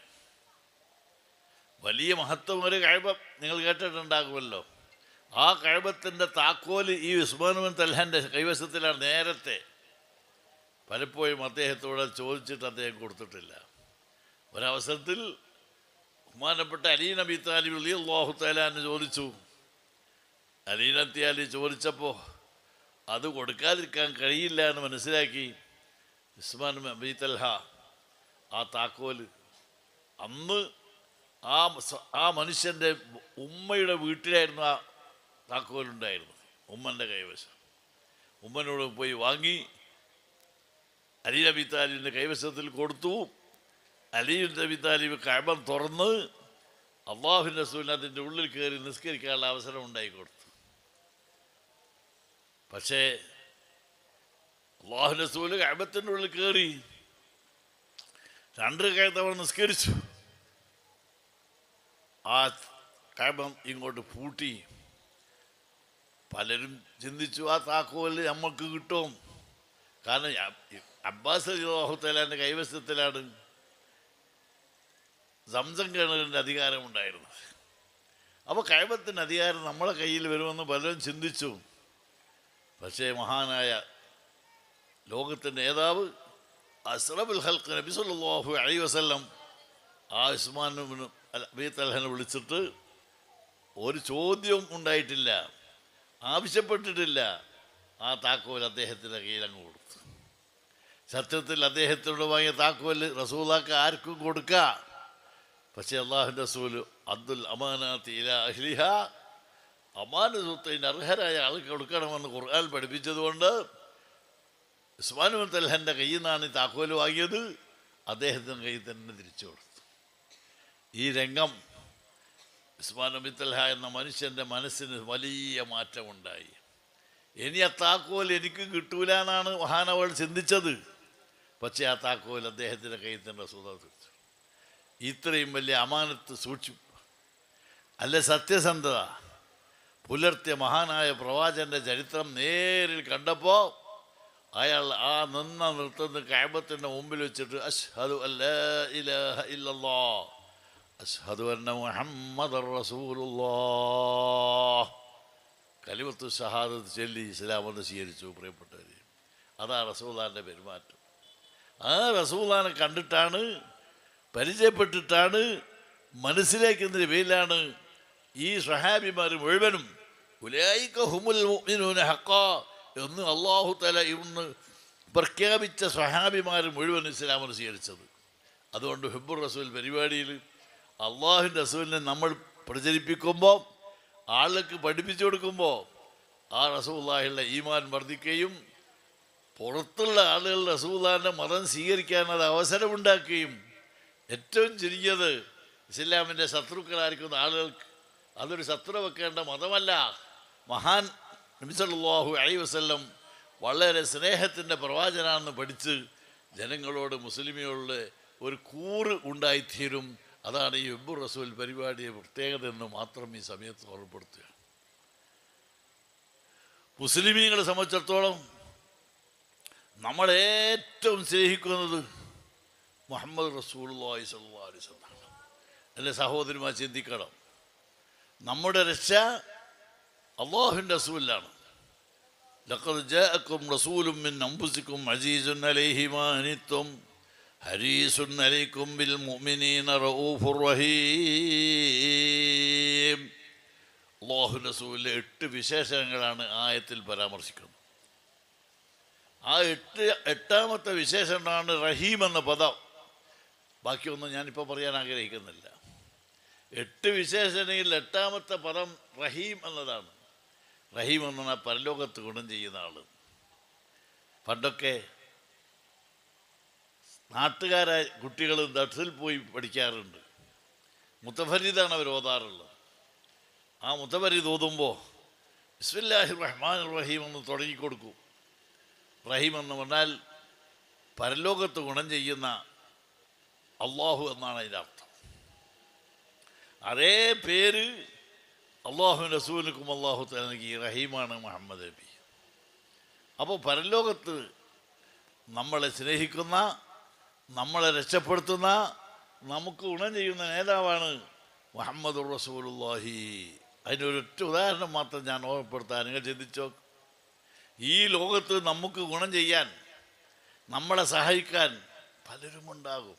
വലിയ മഹത്വം ഒരു കഴബം നിങ്ങൾ കേട്ടിട്ടുണ്ടാകുമല്ലോ ആ കഴബത്തിൻ്റെ താക്കോല് ഈ ഉസ്മാനുബൻ തൽഹാൻ്റെ കൈവശത്തിലാണ് നേരത്തെ പലപ്പോഴും അദ്ദേഹത്തോട് ചോദിച്ചിട്ട് അദ്ദേഹം കൊടുത്തിട്ടില്ല ഒരവസരത്തിൽ ബഹുമാനപ്പെട്ട അലീ നബി താലിബ് അലി അള്ളാഹു താലാന്ന് ചോദിച്ചു അലീനത്തി അലി ചോദിച്ചപ്പോൾ അത് കൊടുക്കാതിരിക്കാൻ കഴിയില്ല എന്ന് മനസ്സിലാക്കി ഉസ്മാൻ അബി തൽഹ ആ താക്കോല് അന്ന് ആ സ- ആ മനുഷ്യൻ്റെ ഉമ്മയുടെ വീട്ടിലായിരുന്നു ആ താക്കോലുണ്ടായിരുന്നത് ഉമ്മൻ്റെ കൈവശം ഉമ്മനോട് പോയി വാങ്ങി അലി നബി താലിബിൻ്റെ കൈവശത്തിൽ കൊടുത്തു അലി നബി താലിബ് കഴബം തുറന്ന് അള്ളാഹുവിൻ്റെ റസൂലിന് അതിൻ്റെ ഉള്ളിൽ കയറി നിസ്കരിക്കാനുള്ള അവസരം ഉണ്ടായി കൊടുത്തു പക്ഷേ അള്ളാഹു റസൂല് കഴബത്തിൻ്റെ ഉള്ളിൽ കയറി രണ്ട് കഴുത്തവൺ നിസ്കരിച്ചു ആ കഴബം ഇങ്ങോട്ട് പൂട്ടി പലരും ചിന്തിച്ചു ആ താക്കോല് നമ്മൾക്ക് കിട്ടും കാരണം അ- അബ്ബാസ് അള്ളാഹുത്തലാൻ്റെ കൈവശത്തിലാണ് സംസം കിണറിൻ്റെ അധികാരമുണ്ടായിരുന്നത് അപ്പോൾ കഴബത്തിൻ്റെ അധികാരം നമ്മളെ കയ്യിൽ വരുമെന്ന് പലരും ചിന്തിച്ചു പക്ഷേ മഹാനായ ലോകത്തിൻ്റെ നേതാവ് അസ്റബുൽ ഹൽക്ക് നബി സല്ലല്ലാഹു അലൈഹി വസല്ലം ആ ഉസ്മാൻ അബി തൽഹനെ വിളിച്ചിട്ട് ഒരു ചോദ്യവും ഉണ്ടായിട്ടില്ല ആവശ്യപ്പെട്ടിട്ടില്ല ആ താക്കോൽ അദ്ദേഹത്തിൻ്റെ കയ്യിൽ അങ്ങ് കൊടുത്തു സത്യത്തിൽ അദ്ദേഹത്തോട് വാങ്ങിയ താക്കോൽ റസൂലാക്ക് ആർക്കും കൊടുക്കുക പക്ഷേ അള്ളാഹുൻ്റെ റസൂല് അബ്ദുൽ അമാനാത്ത് ഇല അഹ്ലിഹ അമാന സ്വത്തിന് അർഹരായ ആൾക്ക് കൊടുക്കണമെന്ന് ഖുർആൻ പഠിപ്പിച്ചതുകൊണ്ട് ഉസ്മാൻ തൽഹൻ്റെ കയ്യിൽ നിന്നാണ് ഈ താക്കോല് വാങ്ങിയത് അദ്ദേഹത്തിൻ്റെ കയ്യിൽ തന്നെ തിരിച്ചു കൊടുത്തു ഈ രംഗം ഉസ്മാൻ നബി തൽഹ എന്ന മനുഷ്യൻ്റെ മനസ്സിന് വലിയ മാറ്റമുണ്ടായി ഇനി ആ താക്കോൽ എനിക്ക് കിട്ടൂല എന്നാണ് മഹാനവൾ ചിന്തിച്ചത് പക്ഷേ ആ താക്കോൽ അദ്ദേഹത്തിൻ്റെ കയ്യിൽ തന്നെ സുഖം ഇത്രയും വലിയ അമാനത്ത് സൂക്ഷിപ്പ് അല്ല സത്യസന്ധത പുലർത്തിയ മഹാനായ പ്രവാചകന്റെ ചരിത്രം നേരിൽ കണ്ടപ്പോൾ അയാൾ ആ നിന്ന നിർത്തുന്ന കാബത്തിൻ്റെ മുമ്പിൽ വെച്ചിട്ട് അഷ്ഹദു അല്ല ഇലാഹ ഇല്ലല്ലാ അഷ്ഹദു അന്ന മുഹമ്മദ് റസൂലുള്ളാ കലിമത്തു ഷഹാദത്ത് ചൊല്ലി ഇസ്ലാമെന്ന് സ്വീകരിച്ചു പ്രിയപ്പെട്ടവർ അതാ റസൂലാൻ്റെ പെരുമാറ്റം ആ റസൂലാനെ കണ്ടിട്ടാണ് പരിചയപ്പെട്ടിട്ടാണ് മനസ്സിലാക്കുന്നതിന് പേരിലാണ് ഈ സഹാബിമാർ മുഴുവനും ഉലായിക്ക ഹുമുൽ മുഅ്മിനൂന ഹക്ക എന്ന് അള്ളാഹു തല ഇന്ന് പ്രഖ്യാപിച്ച സഹാബിമാർ മുഴുവൻ ഇസ്ലാമിന് സ്വീകരിച്ചത് അതുകൊണ്ട് ഹിബുർ റസൂൽ പരിപാടിയിൽ അള്ളാഹുവിൻ്റെ റസൂലിനെ നമ്മൾ പ്രചരിപ്പിക്കുമ്പോൾ ആളുകൾക്ക് പഠിപ്പിച്ചു കൊടുക്കുമ്പോൾ ആ റസൂല്ലാഹിയുടെ ഈമാൻ വർദ്ധിക്കുകയും പുറത്തുള്ള ആളുകൾ റസൂല്ലാൻ്റെ മതം സ്വീകരിക്കാൻ അത് അവസരമുണ്ടാക്കുകയും ഏറ്റവും ചുരുങ്ങിയത് ഇസ്ലാമിൻ്റെ ശത്രുക്കളായിരിക്കുന്ന ആളുകൾക്ക് അതൊരു ശത്രു വെക്കേണ്ട മതമല്ല മഹാൻ നബിസല്ലാഹു അലൈ വസല്ലം വളരെ സ്നേഹത്തിൻ്റെ പ്രവാചനാണെന്ന് പഠിച്ച് ജനങ്ങളോട് മുസ്ലിമിയോട് ഒരു കൂറ് ഉണ്ടായിത്തീരും അതാണ് ഈ വെബ് റസൂൽ പരിപാടിയെ പ്രത്യേകത എന്ന് മാത്രം ഈ സമയത്ത് ഓർമ്മപ്പെടുത്തുക മുസ്ലിമീങ്ങളെ സംബന്ധിച്ചിടത്തോളം നമ്മൾ ഏറ്റവും സ്നേഹിക്കുന്നത് മുഹമ്മദ് റസൂലുള്ളാഹി സ്വല്ലല്ലാഹു അലൈഹി വസല്ലം എൻ്റെ സഹോദരിമാർ ചിന്തിക്കണം നമ്മുടെ രക്ഷ അള്ളാഹുവിൻ്റെ റസൂലിലാണ് لقد جاءكم رسول من أنفسكم عزيز عليه ما عنتم حريص عليكم بالمؤمنين رؤوف رحيم അള്ളാഹു റസൂലിലെ എട്ട് വിശേഷങ്ങളാണ് ആയത്തിൽ പരാമർശിക്കുന്നത് ആ എട്ട് എട്ടാമത്തെ വിശേഷണമാണ് റഹീം എന്ന പദം ബാക്കിയൊന്നും ഞാനിപ്പോൾ പറയാൻ ആഗ്രഹിക്കുന്നില്ല എട്ട് വിശേഷണയിൽ എട്ടാമത്തെ പദം റഹീം എന്നതാണ് റഹീം എന്ന് പറഞ്ഞാൽ പരലോകത്ത് ഗുണം ചെയ്യുന്ന ആള് പണ്ടൊക്കെ നാട്ടുകാരായ കുട്ടികൾ ദർസിൽ പോയി പഠിക്കാറുണ്ട് മുത്തഫരീദാണ് അവർ ഓതാറുള്ളത് ആ മുത്തഫരീദ് ഓതുമ്പോൾ ബിസ്മില്ലാഹി റഹ്മാൻ റഹീം എന്ന് തുടങ്ങിക്കൊടുക്കും റഹീം എന്ന് പറഞ്ഞാൽ പരലോകത്ത് ഗുണം ചെയ്യുന്ന അള്ളാഹു എന്നാണ് അതിൻ്റെ അർത്ഥം അതേ പേര് അള്ളാഹു റസൂലിനും അള്ളാഹു നൽകി റഹീമാണ് മുഹമ്മദ് നബി അപ്പോൾ പരലോകത്ത് നമ്മളെ സ്നേഹിക്കുന്ന നമ്മളെ രക്ഷപ്പെടുത്തുന്ന നമുക്ക് ഗുണം ചെയ്യുന്ന നേതാവാണ് മുഹമ്മദ് റസൂലുള്ളാഹി അതിനൊരൊറ്റ ഉദാഹരണം മാത്രം ഞാൻ ഓർമ്മപ്പെടുത്താൻ നിങ്ങൾ ചിന്തിച്ചോ ഈ ലോകത്ത് നമുക്ക് ഗുണം ചെയ്യാൻ നമ്മളെ സഹായിക്കാൻ പലരുമുണ്ടാകും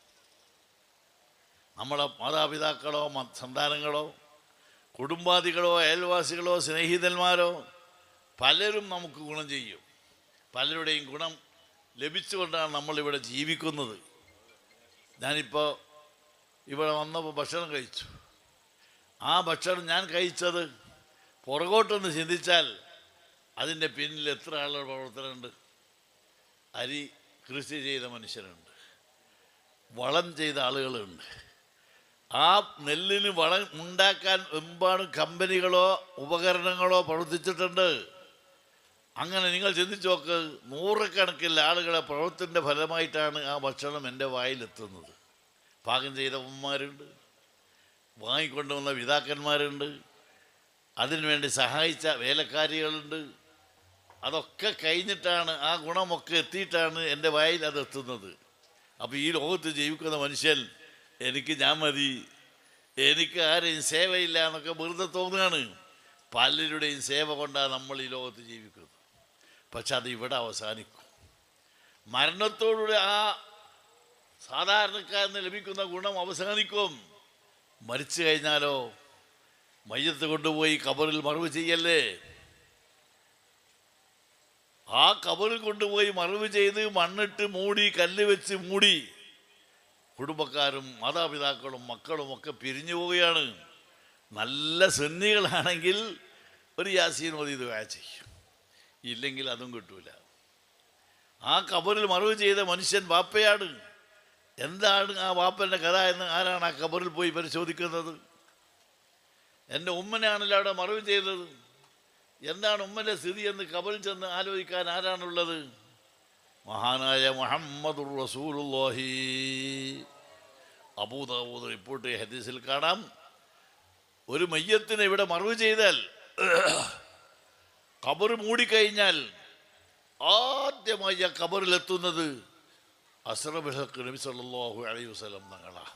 നമ്മളെ മാതാപിതാക്കളോ മ- സന്താനങ്ങളോ കുടുംബാദികളോ അയൽവാസികളോ സ്നേഹിതന്മാരോ പലരും നമുക്ക് ഗുണം ചെയ്യും പലരുടെയും ഗുണം ലഭിച്ചുകൊണ്ടാണ് നമ്മളിവിടെ ജീവിക്കുന്നത് ഞാനിപ്പോൾ ഇവിടെ വന്നപ്പോൾ ഭക്ഷണം കഴിച്ചു ആ ഭക്ഷണം ഞാൻ കഴിച്ചത് പുറകോട്ടൊന്ന് ചിന്തിച്ചാൽ അതിൻ്റെ പിന്നിൽ എത്ര ആളുകൾ പ്രവർത്തനമുണ്ട് അരി കൃഷി ചെയ്ത മനുഷ്യരുണ്ട് വളം ചെയ്ത ആളുകളുണ്ട് ആ നെല്ലിന് വളം ഉണ്ടാക്കാൻ എമ്പാടും കമ്പനികളോ ഉപകരണങ്ങളോ പ്രവർത്തിച്ചിട്ടുണ്ട് അങ്ങനെ നിങ്ങൾ ചിന്തിച്ചു നോക്ക് നൂറുകണക്കിൽ ആളുകളെ പ്രവർത്തനത്തിൻ്റെ ഫലമായിട്ടാണ് ആ ഭക്ഷണം എൻ്റെ വായിലെത്തുന്നത് പാകം ചെയ്ത ഉമ്മമാരുണ്ട് വാങ്ങിക്കൊണ്ടുവന്ന പിതാക്കന്മാരുണ്ട് അതിനുവേണ്ടി സഹായിച്ച വേലക്കാരികളുണ്ട് അതൊക്കെ കഴിഞ്ഞിട്ടാണ് ആ ഗുണമൊക്കെ എത്തിയിട്ടാണ് എൻ്റെ വായിൽ അത് എത്തുന്നത് അപ്പോൾ ഈ ലോകത്ത് ജീവിക്കുന്ന മനുഷ്യൻ എനിക്ക് ഞാൻ മതി എനിക്ക് ആരെയും സേവയില്ല എന്നൊക്കെ വെറുതെ തോന്നുകയാണ് പലരുടെയും സേവ കൊണ്ടാണ് നമ്മൾ ഈ ലോകത്ത് ജീവിക്കുന്നത് പക്ഷെ അത് ഇവിടെ അവസാനിക്കും മരണത്തോടുകൂടി ആ സാധാരണക്കാരന് ലഭിക്കുന്ന ഗുണം അവസാനിക്കും മരിച്ചു കഴിഞ്ഞാലോ മയ്യത്ത് കൊണ്ടുപോയി കബറിൽ മറവ് ചെയ്യല്ലേ ആ കബറിൽ കൊണ്ടുപോയി മറവ് ചെയ്ത് മണ്ണിട്ട് മൂടി കല്ല് വെച്ച് മൂടി കുടുംബക്കാരും മാതാപിതാക്കളും മക്കളും ഒക്കെ പിരിഞ്ഞു പോവുകയാണ് നല്ല സുന്നികളാണെങ്കിൽ ഒരു യാസീൻ മതി ഇത് വാ ചെയ്യും ഇല്ലെങ്കിൽ അതും കിട്ടൂല ആ കബറിൽ മറവ് ചെയ്ത മനുഷ്യൻ വാപ്പയാണ് എന്താണ് ആ വാപ്പൻ്റെ കഥ എന്ന് ആരാണ് ആ കബറിൽ പോയി പരിശോധിക്കുന്നത് എൻ്റെ ഉമ്മനാണല്ലോ അവിടെ മറവ് ചെയ്തത് എന്താണ് ഉമ്മൻ്റെ സ്ഥിതി എന്ന് കബറിൽ ചെന്ന് ആലോചിക്കാൻ ആരാണുള്ളത് മഹാനായ മുഹമ്മദ് റസൂലുള്ളാഹി അബൂദാബൂദ് റിപ്പോർട്ട് ഹദീസിൽ കാണാം ഒരു മയ്യത്തിനെ ഇവിടെ മറവ് ചെയ്താൽ കബർ മൂടിക്കഴിഞ്ഞാൽ ആദ്യമായി ആ കബറിലെത്തുന്നത് അസ്രബുൽ ഹക്ക് നബി സല്ലല്ലാഹു അലൈഹി വസല്ലം തങ്ങളാ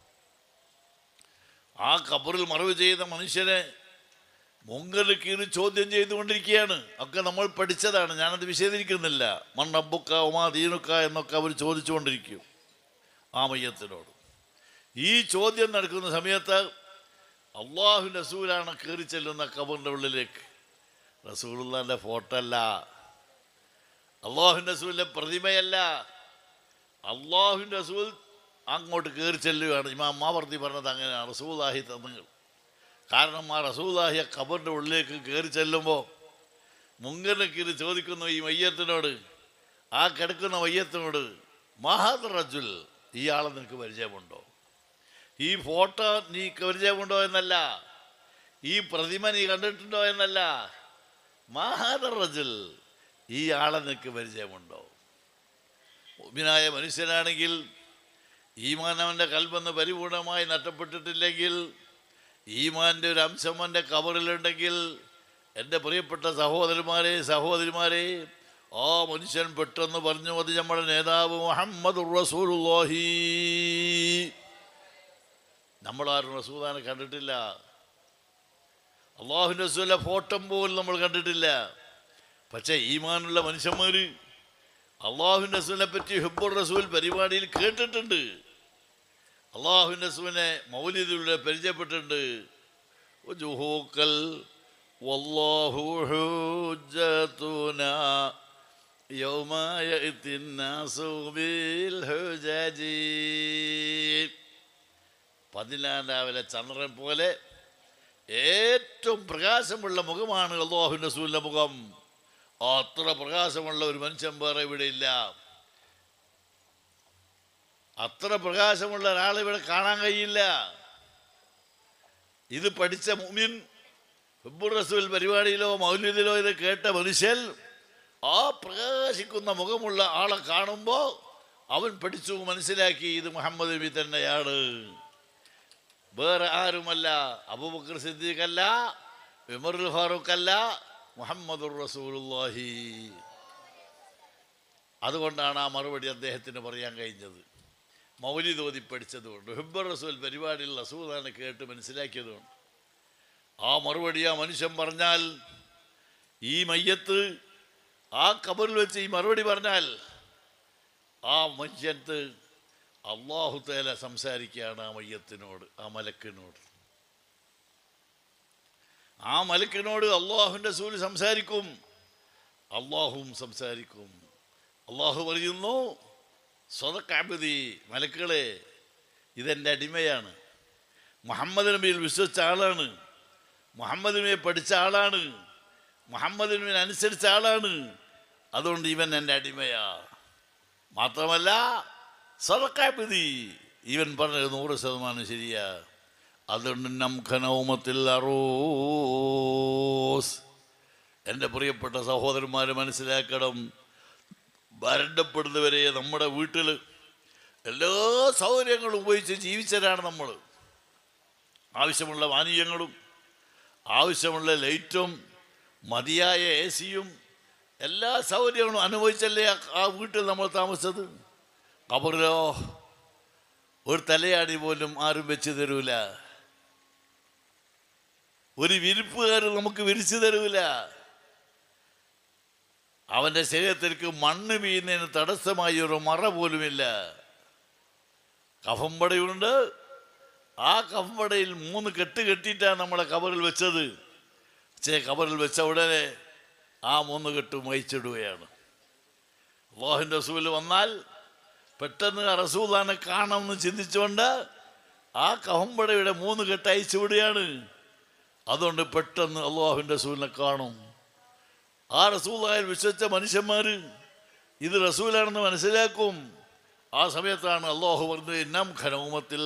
ആ കബറിൽ മറവ് ചെയ്ത മനുഷ്യനെ മുങ്കല് കീറി ചോദ്യം ചെയ്തുകൊണ്ടിരിക്കുകയാണ് ഒക്കെ നമ്മൾ പഠിച്ചതാണ് ഞാനത് വിശദീകരിക്കുന്നില്ല മണ്ണബുക്ക ഉമാ ദീനുക്ക എന്നൊക്കെ അവർ ചോദിച്ചുകൊണ്ടിരിക്കും ആ മയ്യത്തിനോട് ഈ ചോദ്യം നടക്കുന്ന സമയത്ത് അള്ളാഹു റസൂലാണ് കയറി ചെല്ലുന്ന കബറിൻ്റെ ഉള്ളിലേക്ക് റസൂലുള്ളാൻ്റെ ഫോട്ടോ അല്ല അള്ളാഹു റസൂലിൻ്റെ പ്രതിമയല്ല അള്ളാഹു റസൂൽ അങ്ങോട്ട് കയറി ചെല്ലുകയാണ് ഇമാം മാവർത്തി പറഞ്ഞത് അങ്ങനെയാണ് റസൂലാഹി തന്നുകൾ കാരണം ആ റസൂലാഹി ആ കബറിൻ്റെ ഉള്ളിലേക്ക് കയറി ചെല്ലുമ്പോൾ മുങ്കറിനെ കീറി ചോദിക്കുന്നു ഈ മയ്യത്തിനോട് ആ കിടക്കുന്ന മയ്യത്തിനോട് മഹാദ് റജുൽ ഈ ആളെ നിനക്ക് പരിചയമുണ്ടോ ഈ ഫോട്ടോ നീ പരിചയമുണ്ടോ എന്നല്ല ഈ പ്രതിമ നീ കണ്ടിട്ടുണ്ടോ എന്നല്ല മഹാദ റജുൽ ഈ ആളെ നിനക്ക് പരിചയമുണ്ടോ മുഅ്മിനായ മനുഷ്യനാണെങ്കിൽ ഈമാൻ അവൻ്റെ കൽബെന്ന് പരിപൂർണമായി നഷ്ടപ്പെട്ടിട്ടില്ലെങ്കിൽ ഈമാൻ്റെ ഒരു അംശം അവൻ്റെ കബറിലുണ്ടെങ്കിൽ എൻ്റെ പ്രിയപ്പെട്ട സഹോദരന്മാരെ സഹോദരിമാരെ ആ മനുഷ്യൻ പെട്ടെന്ന് പറഞ്ഞു അത് നമ്മുടെ നേതാവ് മുഹമ്മദ് റസൂലുള്ളാഹി നമ്മളാരും റസൂദാനെ കണ്ടിട്ടില്ല അള്ളാഹു റസൂലിൻ്റെ ഫോട്ടോ പോലും നമ്മൾ കണ്ടിട്ടില്ല പക്ഷേ ഈമാനുള്ള മനുഷ്യന്മാർ അള്ളാഹു റസൂലിനെ പറ്റി ഹിബുർ റസൂൽ പരിപാടിയിൽ കേട്ടിട്ടുണ്ട് അള്ളാഹു റസൂലിനെ മൗലിദിലൂടെ പരിചയപ്പെട്ടിട്ടുണ്ട് വജുഹൂക്കൽ വല്ലാഹു ഹുജ്ജതുനാ യൗമ യഅതി الناس بالحجج പതിനാലാം രാവിലെ ചന്ദ്രൻ പോലെ ഏറ്റവും പ്രകാശമുള്ള മുഖമാണ് അള്ളാഹുവിൻ്റെ റസൂലിൻ്റെ മുഖം അത്ര പ്രകാശമുള്ള ഒരു മനുഷ്യൻ വേറെ ഇവിടെ ഇല്ല അത്ര പ്രകാശമുള്ള ഒരാളെ ഇവിടെ കാണാൻ കഴിയില്ല ഇത് പഠിച്ച മുമിൻ ഹിബുർ റസൂൽ പരിപാടിയിലോ മൗല്യത്തിലോ ഇത് കേട്ട മനുഷ്യൻ ആ പ്രകാശിക്കുന്ന മുഖമുള്ള ആളെ കാണുമ്പോൾ അവൻ പഠിച്ചു മനസ്സിലാക്കി ഇത് മുഹമ്മദ് നബി തന്നെയാണ് വേറെ ആരുമല്ല അബൂബക്കർ സിദ്ദീഖ് അല്ല വിമറുൽ ഫാറൂഖ് അല്ല മുഹമ്മദുർ റസൂലുള്ളാഹി അതുകൊണ്ടാണ് ആ മറുപടി അദ്ദേഹത്തിന് പറയാൻ കഴിഞ്ഞത് മൗലിദ് ഓതി പഠിച്ചതുകൊണ്ട് ഹിബ്ബർ റസൂൽ പരിപാടിയിൽ റസൂലാണ് കേട്ട് മനസ്സിലാക്കിയതുകൊണ്ട് ആ മറുപടി ആ മനുഷ്യൻ പറഞ്ഞാൽ ഈ മയ്യത്ത് ആ കബറിൽ വെച്ച് ഈ മറുപടി പറഞ്ഞാൽ ആ മനുഷ്യത്ത് അള്ളാഹു തേല സംസാരിക്കുകയാണ് ആ മയ്യത്തിനോട് ആ മലക്കിനോട് ആ മലക്കിനോട് അള്ളാഹുവിൻ്റെ സൂല് സംസാരിക്കും അള്ളാഹുവും സംസാരിക്കും അള്ളാഹു പറയുന്നു സ്വതക്കാബതി മലക്കുകളെ ഇതെൻ്റെ അടിമയാണ് മുഹമ്മദ് നബിയിൽ വിശ്വസിച്ച ആളാണ് മുഹമ്മദ് നബിയെ പഠിച്ച ആളാണ് മുഹമ്മദ് നബിനെ അനുസരിച്ച ആളാണ് അതുകൊണ്ട് ഇവൻ എൻ്റെ അടിമയാ മാത്രമല്ല സദക്കാബതി ഇവൻ പറഞ്ഞത് നൂറ് ശതമാനം ശരിയാ അതുകൊണ്ട് നമുക്കനൗമത്തിൽ അറോസ് എൻ്റെ പ്രിയപ്പെട്ട സഹോദരന്മാർ മനസ്സിലാക്കണം വരണ്ടപ്പെടുന്നവരെ നമ്മുടെ വീട്ടിൽ എല്ലാ സൗകര്യങ്ങളും ഉപയോഗിച്ച് ജീവിച്ചവരാണ് നമ്മൾ ആവശ്യമുള്ള പാനീയങ്ങളും ആവശ്യമുള്ള ലൈറ്റും മതിയായ എ സിയും എല്ലാ സൗകര്യങ്ങളും അനുഭവിച്ചല്ലേ ആ- ആ വീട്ടിൽ നമ്മൾ താമസിച്ചത് കബറിലോ ഒരു തലയാണി പോലും ആരും വെച്ച് തരൂല ഒരു വിരിപ്പുകാർ നമുക്ക് വിരിച്ചു തരൂല അവൻ്റെ ശരീരത്തിലേക്ക് മണ്ണ് വീഴുന്നതിന് തടസ്സമായി ഒരു മറ പോലുമില്ല കഫമ്പടയുണ്ട് ആ കഫമ്പടയിൽ മൂന്ന് കെട്ട് കെട്ടിയിട്ടാണ് നമ്മളെ കബറിൽ വെച്ചത് പക്ഷേ കബറിൽ വെച്ച ഉടനെ ആ മൂന്ന് കെട്ട് മയിച്ചിടുകയാണ് അള്ളാഹുവിൻ്റെ റസൂൽ വന്നാൽ പെട്ടെന്ന് ആ റസൂലാനെ കാണണമെന്ന് ചിന്തിച്ചുകൊണ്ട് ആ കഹമ്പടയുടെ മൂന്ന് കെട്ട് അയച്ചു വിടുകയാണ് അതുകൊണ്ട് പെട്ടെന്ന് അള്ളാഹുവിൻ്റെ റസൂലിനെ കാണും ആ റസൂലായിൽ വിശ്വസിച്ച മനുഷ്യന്മാർ ഇത് റസൂലാണെന്ന് മനസ്സിലാക്കും ആ സമയത്താണ് അള്ളാഹു പറഞ്ഞത് നം ഖനൗമത്തിൽ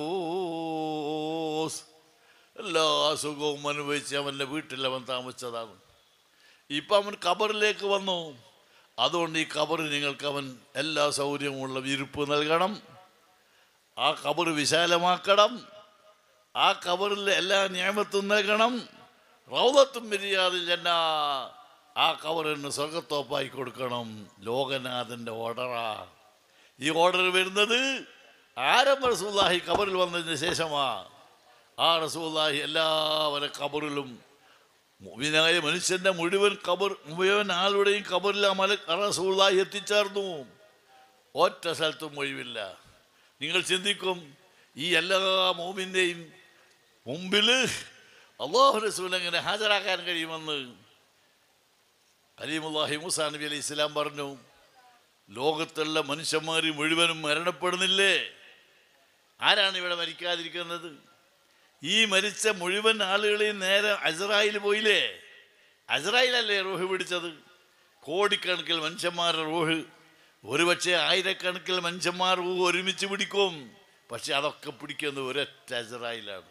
അറൂസ് എല്ലാ സുഖവും അനുഭവിച്ച് അവൻ്റെ വീട്ടിൽ അവൻ താമസിച്ചതാണ് ഇപ്പം അവൻ കബറിലേക്ക് വന്നു അതുകൊണ്ട് ഈ കബറിൽ നിങ്ങൾക്ക് അവൻ എല്ലാ സൗകര്യമുള്ള വിരിപ്പ് നൽകണം ആ കബർ വിശാലമാക്കണം ആ കബറിൽ എല്ലാ നിയമത്തും നൽകണം റൗദത്തും മര്യാദ ജന്ന ആ കബറിന് സ്വർഗത്തോപ്പായി കൊടുക്കണം ലോകനാഥൻ്റെ ഓർഡറാ ഈ ഓർഡർ വരുന്നത് ആരംഭ റസൂല്ലാഹി കബറിൽ വന്നതിന് ശേഷമാ ആ റസൂല്ലാഹി എല്ലാവരെ കബറിലും മുവിനായ മനുഷ്യന്റെ മുഴുവൻ കബർ മുഴുവൻ ആളുടെയും കബറിൽ ആ മല റസൂല്ലാഹി എത്തിച്ചേർന്നു ഒറ്റ സ്ഥലത്തും ഒഴിവില്ല നിങ്ങൾ ചിന്തിക്കും ഈ എല്ലാ മോമിൻ്റെയും മുമ്പിൽ അള്ളാഹു റസൂൽ എങ്ങനെ ഹാജരാക്കാൻ കഴിയുമെന്ന് കലീമുല്ലാഹി മൂസാ നബി അലൈഹി ഇസ്ലാം പറഞ്ഞു ലോകത്തുള്ള മനുഷ്യന്മാർ മുഴുവനും മരണപ്പെടുന്നില്ലേ ആരാണ് ഇവിടെ മരിക്കാതിരിക്കുന്നത് ഈ മരിച്ച മുഴുവൻ ആളുകളെയും നേരെ അസറായിൽ പോയില്ലേ അസറായിലല്ലേ റൂഹ് പിടിച്ചത് കോടിക്കണക്കിൽ മനുഷ്യന്മാരുടെ റൂഹ് ഒരുപക്ഷെ ആയിരക്കണക്കിൽ മനുഷ്യന്മാർ റൂഹ് ഒരുമിച്ച് പിടിക്കും പക്ഷെ അതൊക്കെ പിടിക്കുന്നത് ഒരൊറ്റ അസറായിലാണ്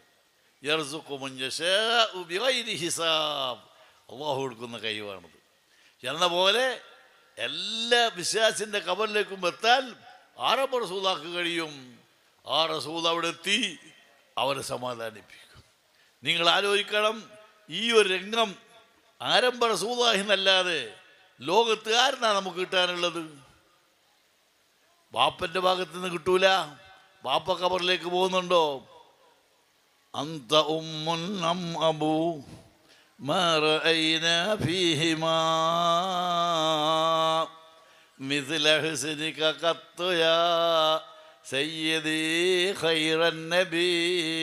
ഹിസാബ് അള്ളാഹു കൊടുക്കുന്ന കഴിവാണത് എന്ന പോലെ എല്ലാ വിശ്വാസിൻ്റെ കബറിലേക്കും എത്താൻ ആരംഭ റസൂലാക്ക് കഴിയും ആ റസൂൽ അവിടെ എത്തി അവരെ സമാധാനിപ്പിക്കും നിങ്ങൾ ആലോചിക്കണം ഈ ഒരു രംഗം ആരംഭ റസൂലാഹി എന്നല്ലാതെ ലോകത്ത് ആരെന്നാ നമുക്ക് കിട്ടാനുള്ളത് ബാപ്പൻ്റെ ഭാഗത്ത് നിന്ന് കിട്ടൂല ബാപ്പ കബറിലേക്ക് പോകുന്നുണ്ടോ അന്ത ഉമ്മുൻ അം അബൂ ما رأينا فيهما مثل حسنك قط يا سيدي خير النبي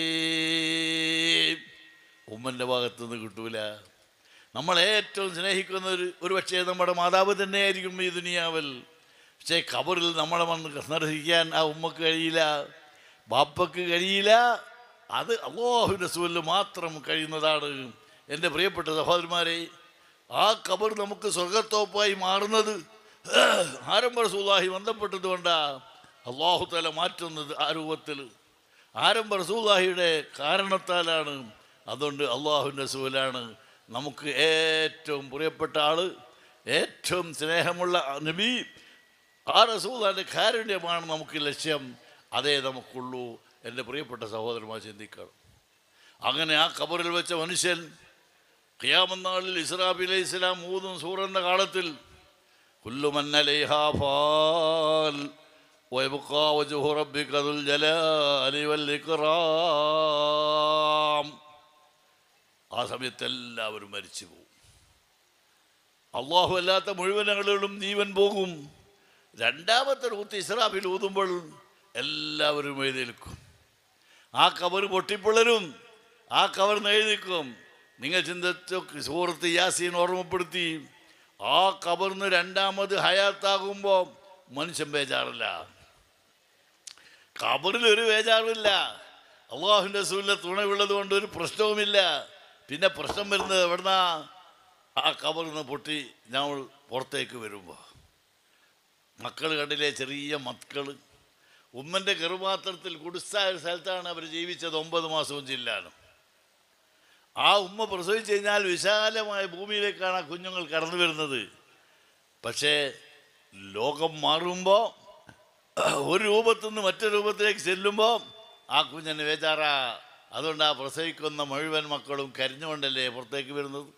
ഉമ്മൻ്റെ ഭാഗത്തു നിന്ന് കിട്ടൂല നമ്മൾ ഏറ്റവും സ്നേഹിക്കുന്ന ഒരു ഒരു പക്ഷേ നമ്മുടെ മാതാവ് തന്നെയായിരിക്കും ഈ ദുനിയാവിൽ പക്ഷേ ഖബറിൽ നമ്മളെ വന്ന് സ്നർഹിക്കാൻ ആ ഉമ്മക്ക് കഴിയില്ല ബാപ്പക്ക് കഴിയില്ല അത് അള്ളാഹുവിൻ്റെ സൂലിൽ മാത്രം കഴിയുന്നതാണ് എൻ്റെ പ്രിയപ്പെട്ട സഹോദരന്മാരെ ആ കബർ നമുക്ക് സ്വർഗത്തോപ്പായി മാറുന്നത് ആരംഭ റസൂലാഹി ബന്ധപ്പെട്ടത് കൊണ്ടാ അള്ളാഹു തല മാറ്റുന്നത് ആ രൂപത്തിൽ ആരംഭ റസൂലാഹിയുടെ കാരണത്താലാണ് അതുകൊണ്ട് അള്ളാഹുവിൻ്റെ സൂലാണ് നമുക്ക് ഏറ്റവും പ്രിയപ്പെട്ട ആള് ഏറ്റവും സ്നേഹമുള്ള നബി ആ റസൂലാൻ്റെ കാരുണ്യമാണ് നമുക്ക് ലക്ഷ്യം അതേ നമുക്കുള്ളൂ എൻ്റെ പ്രിയപ്പെട്ട സഹോദരന്മാർ ചിന്തിക്കണം അങ്ങനെ ആ കബറിൽ വെച്ച മനുഷ്യൻ ഖിയാമന്നാളിൽ ഇസ്രാബി അലൈഹി ഇസ്ലാം മൂന്നും സൂറന്റെ കാലത്തിൽ കുല്ലുമന്നലേഹാഫാൽ ويبقى وجه ربك ذو الجلال والإكرام ആ സമയത്ത് എല്ലാവരും മരിച്ചു പോകും അള്ളാഹു അല്ലാത്ത മുഴുവൻ ആളുകളും ജീവൻ പോകും രണ്ടാമത്തെ റൂത്ത് ഇസ്രാഫിൽ ഊതുമ്പോൾ എല്ലാവരും എഴുന്നേൽക്കും ആ കവർ പൊട്ടിപ്പിളരും ആ കവർ എഴുതിക്കും നിങ്ങൾ ചിന്തിച്ച സുഹൃത്ത് യാസീൻ ഓർമ്മപ്പെടുത്തി ആ കബറിന് രണ്ടാമത് ഹയാത്താകുമ്പോൾ മനുഷ്യൻ ബേജാറില്ല കബറിൽ ഒരു ബേജാറുമില്ല അള്ളാഹുവിൻ്റെ സൂര്യ തുണയുള്ളത് കൊണ്ട് ഒരു പ്രശ്നവുമില്ല പിന്നെ പ്രശ്നം വരുന്നത് എവിടുന്നാ ആ കബറിൽ നിന്ന് പൊട്ടി ഞങ്ങൾ പുറത്തേക്ക് വരുമ്പോൾ മക്കൾ കണ്ടില്ലേ ചെറിയ മക്കൾ ഉമ്മൻ്റെ ഗർഭാത്രത്തിൽ കുടിസായ ഒരു സ്ഥലത്താണ് അവർ ജീവിച്ചത് ഒമ്പത് മാസവും ജില്ലാനും ആ ഉമ്മ പ്രസവിച്ചു കഴിഞ്ഞാൽ വിശാലമായ ഭൂമിയിലേക്കാണ് ആ കുഞ്ഞുങ്ങൾ കടന്നു വരുന്നത് പക്ഷേ ലോകം മാറുമ്പോൾ ഒരു രൂപത്തിൽ നിന്ന് മറ്റൊരു രൂപത്തിലേക്ക് ചെല്ലുമ്പോൾ ആ കുഞ്ഞിന് വേചാറാ അതുകൊണ്ട് ആ പ്രസവിക്കുന്ന മുഴുവൻ മക്കളും കരിഞ്ഞുകൊണ്ടല്ലേ പുറത്തേക്ക് വരുന്നത്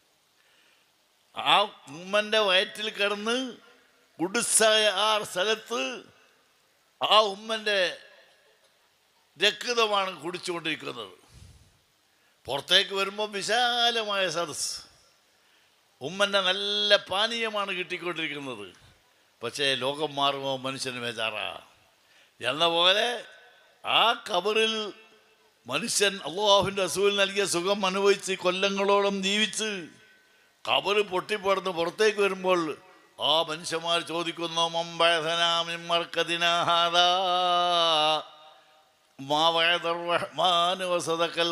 ആ ഉമ്മൻ്റെ വയറ്റിൽ കിടന്ന് കുടിസായ ആ സ്ഥലത്ത് ആ ഉമ്മൻ്റെ രക്തമാണ് കുടിച്ചുകൊണ്ടിരിക്കുന്നത് പുറത്തേക്ക് വരുമ്പോൾ വിശാലമായ സദസ് ഉമ്മൻ്റെ നല്ല പാനീയമാണ് കിട്ടിക്കൊണ്ടിരിക്കുന്നത് പക്ഷേ ലോകം മാറുമ്പോൾ മനുഷ്യന് ബേജാറാ എന്ന പോലെ ആ കബറിൽ മനുഷ്യൻ അള്ളാഹുവിൻ്റെ അസൂൽ നൽകിയ സുഖം അനുഭവിച്ച് കൊല്ലങ്ങളോളം ജീവിച്ച് കബറ് പൊട്ടിപ്പടന്ന് പുറത്തേക്ക് വരുമ്പോൾ ആ മനുഷ്യന്മാർ ചോദിക്കുന്നു മമ്പഴനാമിമ്മർക്കതിനാഹാദാ മാ വഅദർ റഹ്മാനു വസദഖൽ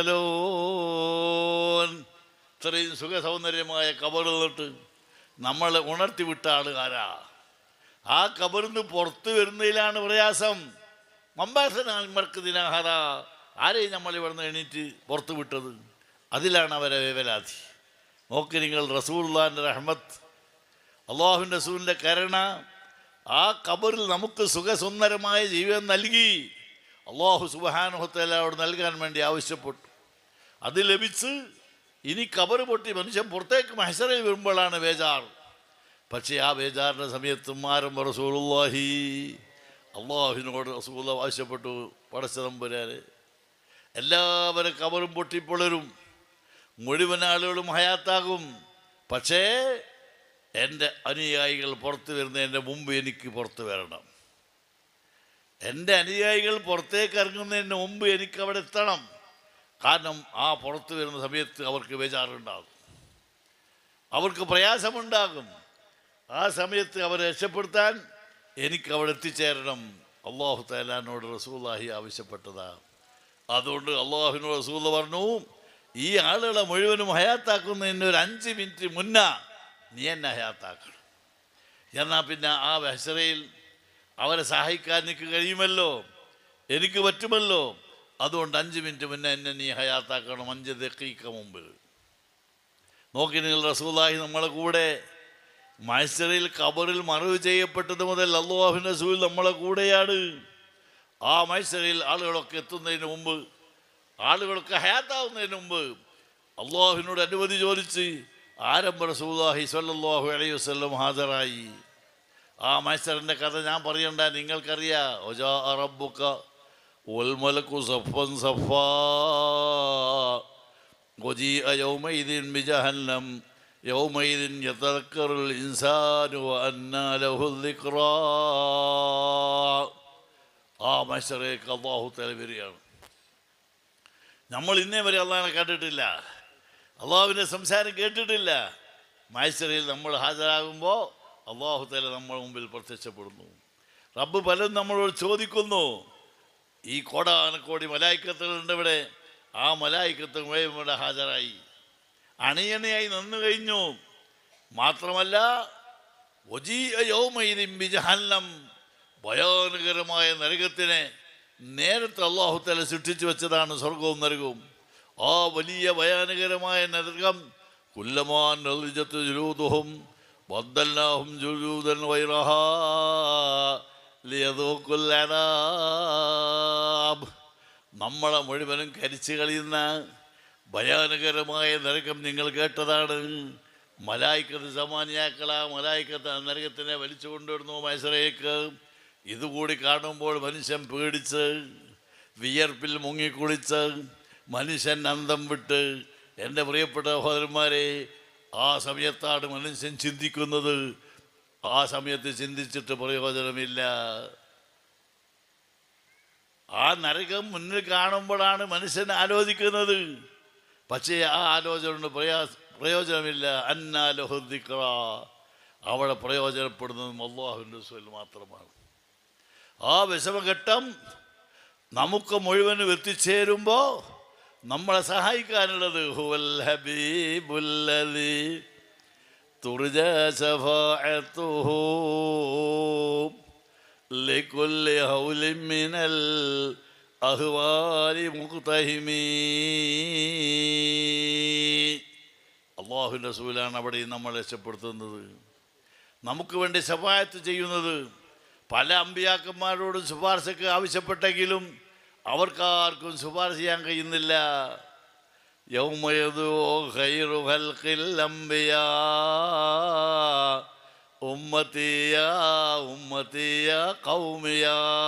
മുർസലൂൻ ഇത്രയും സുഖസൗന്ദര്യമായ കബറിൽ നിന്നിട്ട് നമ്മളെ ഉണർത്തി വിട്ട ആളുകാരാ ആ കബറിന്ന് പുറത്തു വരുന്നതിലാണ് പ്രയാസം മമ്പാസനാൽമർക്ക് ദിനാഹാര ആരെയും നമ്മൾ ഇവിടുന്ന് എണീറ്റ് പുറത്തു വിട്ടത് അതിലാണ് അവരെ വേവലാതി നോക്കി നിങ്ങൾ റസൂള്ളാൻ്റെ റഹ്മത്ത് അള്ളാഹുവിൻ്റെ റസൂലിൻ്റെ കരുണ ആ കബറിൽ നമുക്ക് സുഖസുന്ദരമായ ജീവിതം നൽകി അള്ളാഹു സുബഹാനുഹത്തലോട് നൽകാൻ വേണ്ടി ആവശ്യപ്പെട്ടു അത് ലഭിച്ച് ഇനി കബറ് പൊട്ടി മനുഷ്യൻ പുറത്തേക്ക് മഹസറയിൽ വരുമ്പോഴാണ് ബേജാർ പക്ഷേ ആ ബേജാറിൻ്റെ സമയത്തും ആരും റസൂലുള്ളാഹി അള്ളാഹുവിനോട് റസൂൽ ആവശ്യപ്പെട്ടു പടച്ചതമ്പുരാന് എല്ലാവരും കബറും പൊട്ടിപ്പൊളരും മുഴുവൻ ആളുകളും ഹയാത്താകും പക്ഷേ എൻ്റെ അനുയായികൾ പുറത്തു വരുന്നതിൻ്റെ മുമ്പ് എനിക്ക് പുറത്തു വരണം എൻ്റെ അനുയായികൾ പുറത്തേക്ക് ഇറങ്ങുന്നതിന് മുമ്പ് എനിക്ക് അവിടെ എത്തണം കാരണം ആ പുറത്തു വരുന്ന സമയത്ത് അവർക്ക് ബേജാറുണ്ടാകും അവർക്ക് പ്രയാസമുണ്ടാകും ആ സമയത്ത് അവരെ രക്ഷപ്പെടുത്താൻ എനിക്ക് അവിടെ എത്തിച്ചേരണം അള്ളാഹു തലാനോട് റസൂല്ലാഹി ആവശ്യപ്പെട്ടതാ അതുകൊണ്ട് അള്ളാഹുവിനോട് റസൂൽ പറഞ്ഞു ഈ ആളുകളെ മുഴുവനും ഹയാത്താക്കുന്നതിന് ഒരു അഞ്ച് മിനിറ്റ് മുന്ന നീ എന്നെ ഹയാത്താക്കണം എന്നാൽ പിന്നെ ആ ബഹസറയിൽ അവരെ സഹായിക്കാൻ എനിക്ക് കഴിയുമല്ലോ എനിക്ക് പറ്റുമല്ലോ അതുകൊണ്ട് അഞ്ച് മിനിറ്റ് മുന്നേ എന്നെ നീ ഹയാത്താക്കണം അഞ്ച് ദക്കീക്ക മുമ്പ് നോക്കി നിങ്ങൾ റസൂലായി നമ്മളെ കൂടെ മത്സരയിൽ കബറിൽ മറവ് ചെയ്യപ്പെട്ടത് മുതൽ അള്ളാഹുവിൻ റസൂൽ നമ്മളെ കൂടെയാണ് ആ മത്സരയിൽ ആളുകളൊക്കെ എത്തുന്നതിന് മുമ്പ് ആളുകളൊക്കെ ഹയാത്താവുന്നതിന് മുമ്പ് അള്ളാഹുവിനോട് അനുമതി ചോദിച്ച് ആരംഭ റസൂലാഹി സ്വല്ലല്ലാഹു അലൈഹി വസല്ലം ഹാജരായി ആ മത്സരൻ്റെ കഥ ഞാൻ പറയണ്ട നിങ്ങൾക്കറിയാം ഒജാ റബ്ബുക്ക والملك صفا صفا وجيء يومئذ بجهنم يومئذ يتذكر الإنسان وأنى له الذكرى ആ മത്സരേക്ക് അള്ളാഹു തലവരികയാണ് നമ്മൾ ഇന്നേ വരെ അള്ളാഹിനെ കണ്ടിട്ടില്ല അള്ളാഹുവിൻ്റെ സംസാരം കേട്ടിട്ടില്ല മത്സരയിൽ നമ്മൾ ഹാജരാകുമ്പോൾ അള്ളാഹു തല നമ്മുടെ മുമ്പിൽ പ്രത്യക്ഷപ്പെടുന്നു റബ്ബ് പലരും നമ്മളോട് ചോദിക്കുന്നു ഈ കോടാനക്കോടി മലായിക്കത്തുകളുണ്ട് ഇവിടെ ആ മലായിക്കത്ത് മുഴുവൻ ഇവിടെ ഹാജരായി അണിയണയായി നിന്നു കഴിഞ്ഞു മാത്രമല്ല ഒജീഅ യൗമഇദിൻ ബിജഹന്നം ഭയാനകരമായ നരകത്തിനെ നേരത്തെ അള്ളാഹുത്തല സൃഷ്ടിച്ചു വെച്ചതാണ് സ്വർഗവും നരകവും ആ വലിയ ഭയാനകരമായ നരകം കുല്ലമാൻ നളിജത്ത് ജുലൂദുഹും ബദ്ദല്ലാഹും ജുലൂദൻ വൈറഹാ ലിയദൂഖുൽ അദാബ് നമ്മളെ മുഴുവനും കരിച്ചു കളയുന്ന ഭയാനകരമായ നരകം നിങ്ങൾ കേട്ടതാണ് മലായിക്കത്ത് സമാനിയാക്കള മലായിക്കത്ത് ആ നരകത്തിനെ വലിച്ചു കൊണ്ടുവരുന്നു മൈസറേക്ക് ഇതുകൂടി കാണുമ്പോൾ മനുഷ്യൻ പേടിച്ച് വിയർപ്പിൽ മുങ്ങിക്കുളിച്ച് മനുഷ്യൻ അന്തം വിട്ട് എൻ്റെ പ്രിയപ്പെട്ട സഹോദരന്മാരെ ആ സമയത്താണ് മനുഷ്യൻ ചിന്തിക്കുന്നത് ആ സമയത്ത് ചിന്തിച്ചിട്ട് പ്രയോജനമില്ല ആ നരകം മുന്നിൽ കാണുമ്പോഴാണ് മനുഷ്യൻ ആലോചിക്കുന്നത് പക്ഷേ ആ ആലോചന കൊണ്ട് പ്രയാസ പ്രയോജനമില്ല അന്നാലഹുദിക്ര അവിടെ പ്രയോജനപ്പെടുന്നതും അള്ളാഹുവിൻ്റെ സ്വൽ മാത്രമാണ് ആ വിഷമഘട്ടം നമുക്ക് മുഴുവനും എത്തിച്ചേരുമ്പോൾ നമ്മളെ സഹായിക്കാനുള്ളത് ഹുവൽ ഹബീബുല്ലതി തുർജ ശഫാഅത്തുഹു لكل هول من الأهوال مقتهمي അള്ളാഹുവിൻ്റെ റസൂലാണ് അവിടെ നമ്മൾ രക്ഷപ്പെടുത്തുന്നത് നമുക്ക് വേണ്ടി ശഫായത്ത് ചെയ്യുന്നത് പല അമ്പിയാക്കന്മാരോടും ശുപാർശക്ക് ആവശ്യപ്പെട്ടെങ്കിലും അവർക്കാർക്കും ശുപാർശ ചെയ്യാൻ കഴിയുന്നില്ല യൗമയതോ ഖൈറു ഖൽഖിൽ അംബിയാ ഉമ്മത്തിയ ഉമ്മത്തിയ കൗമിയ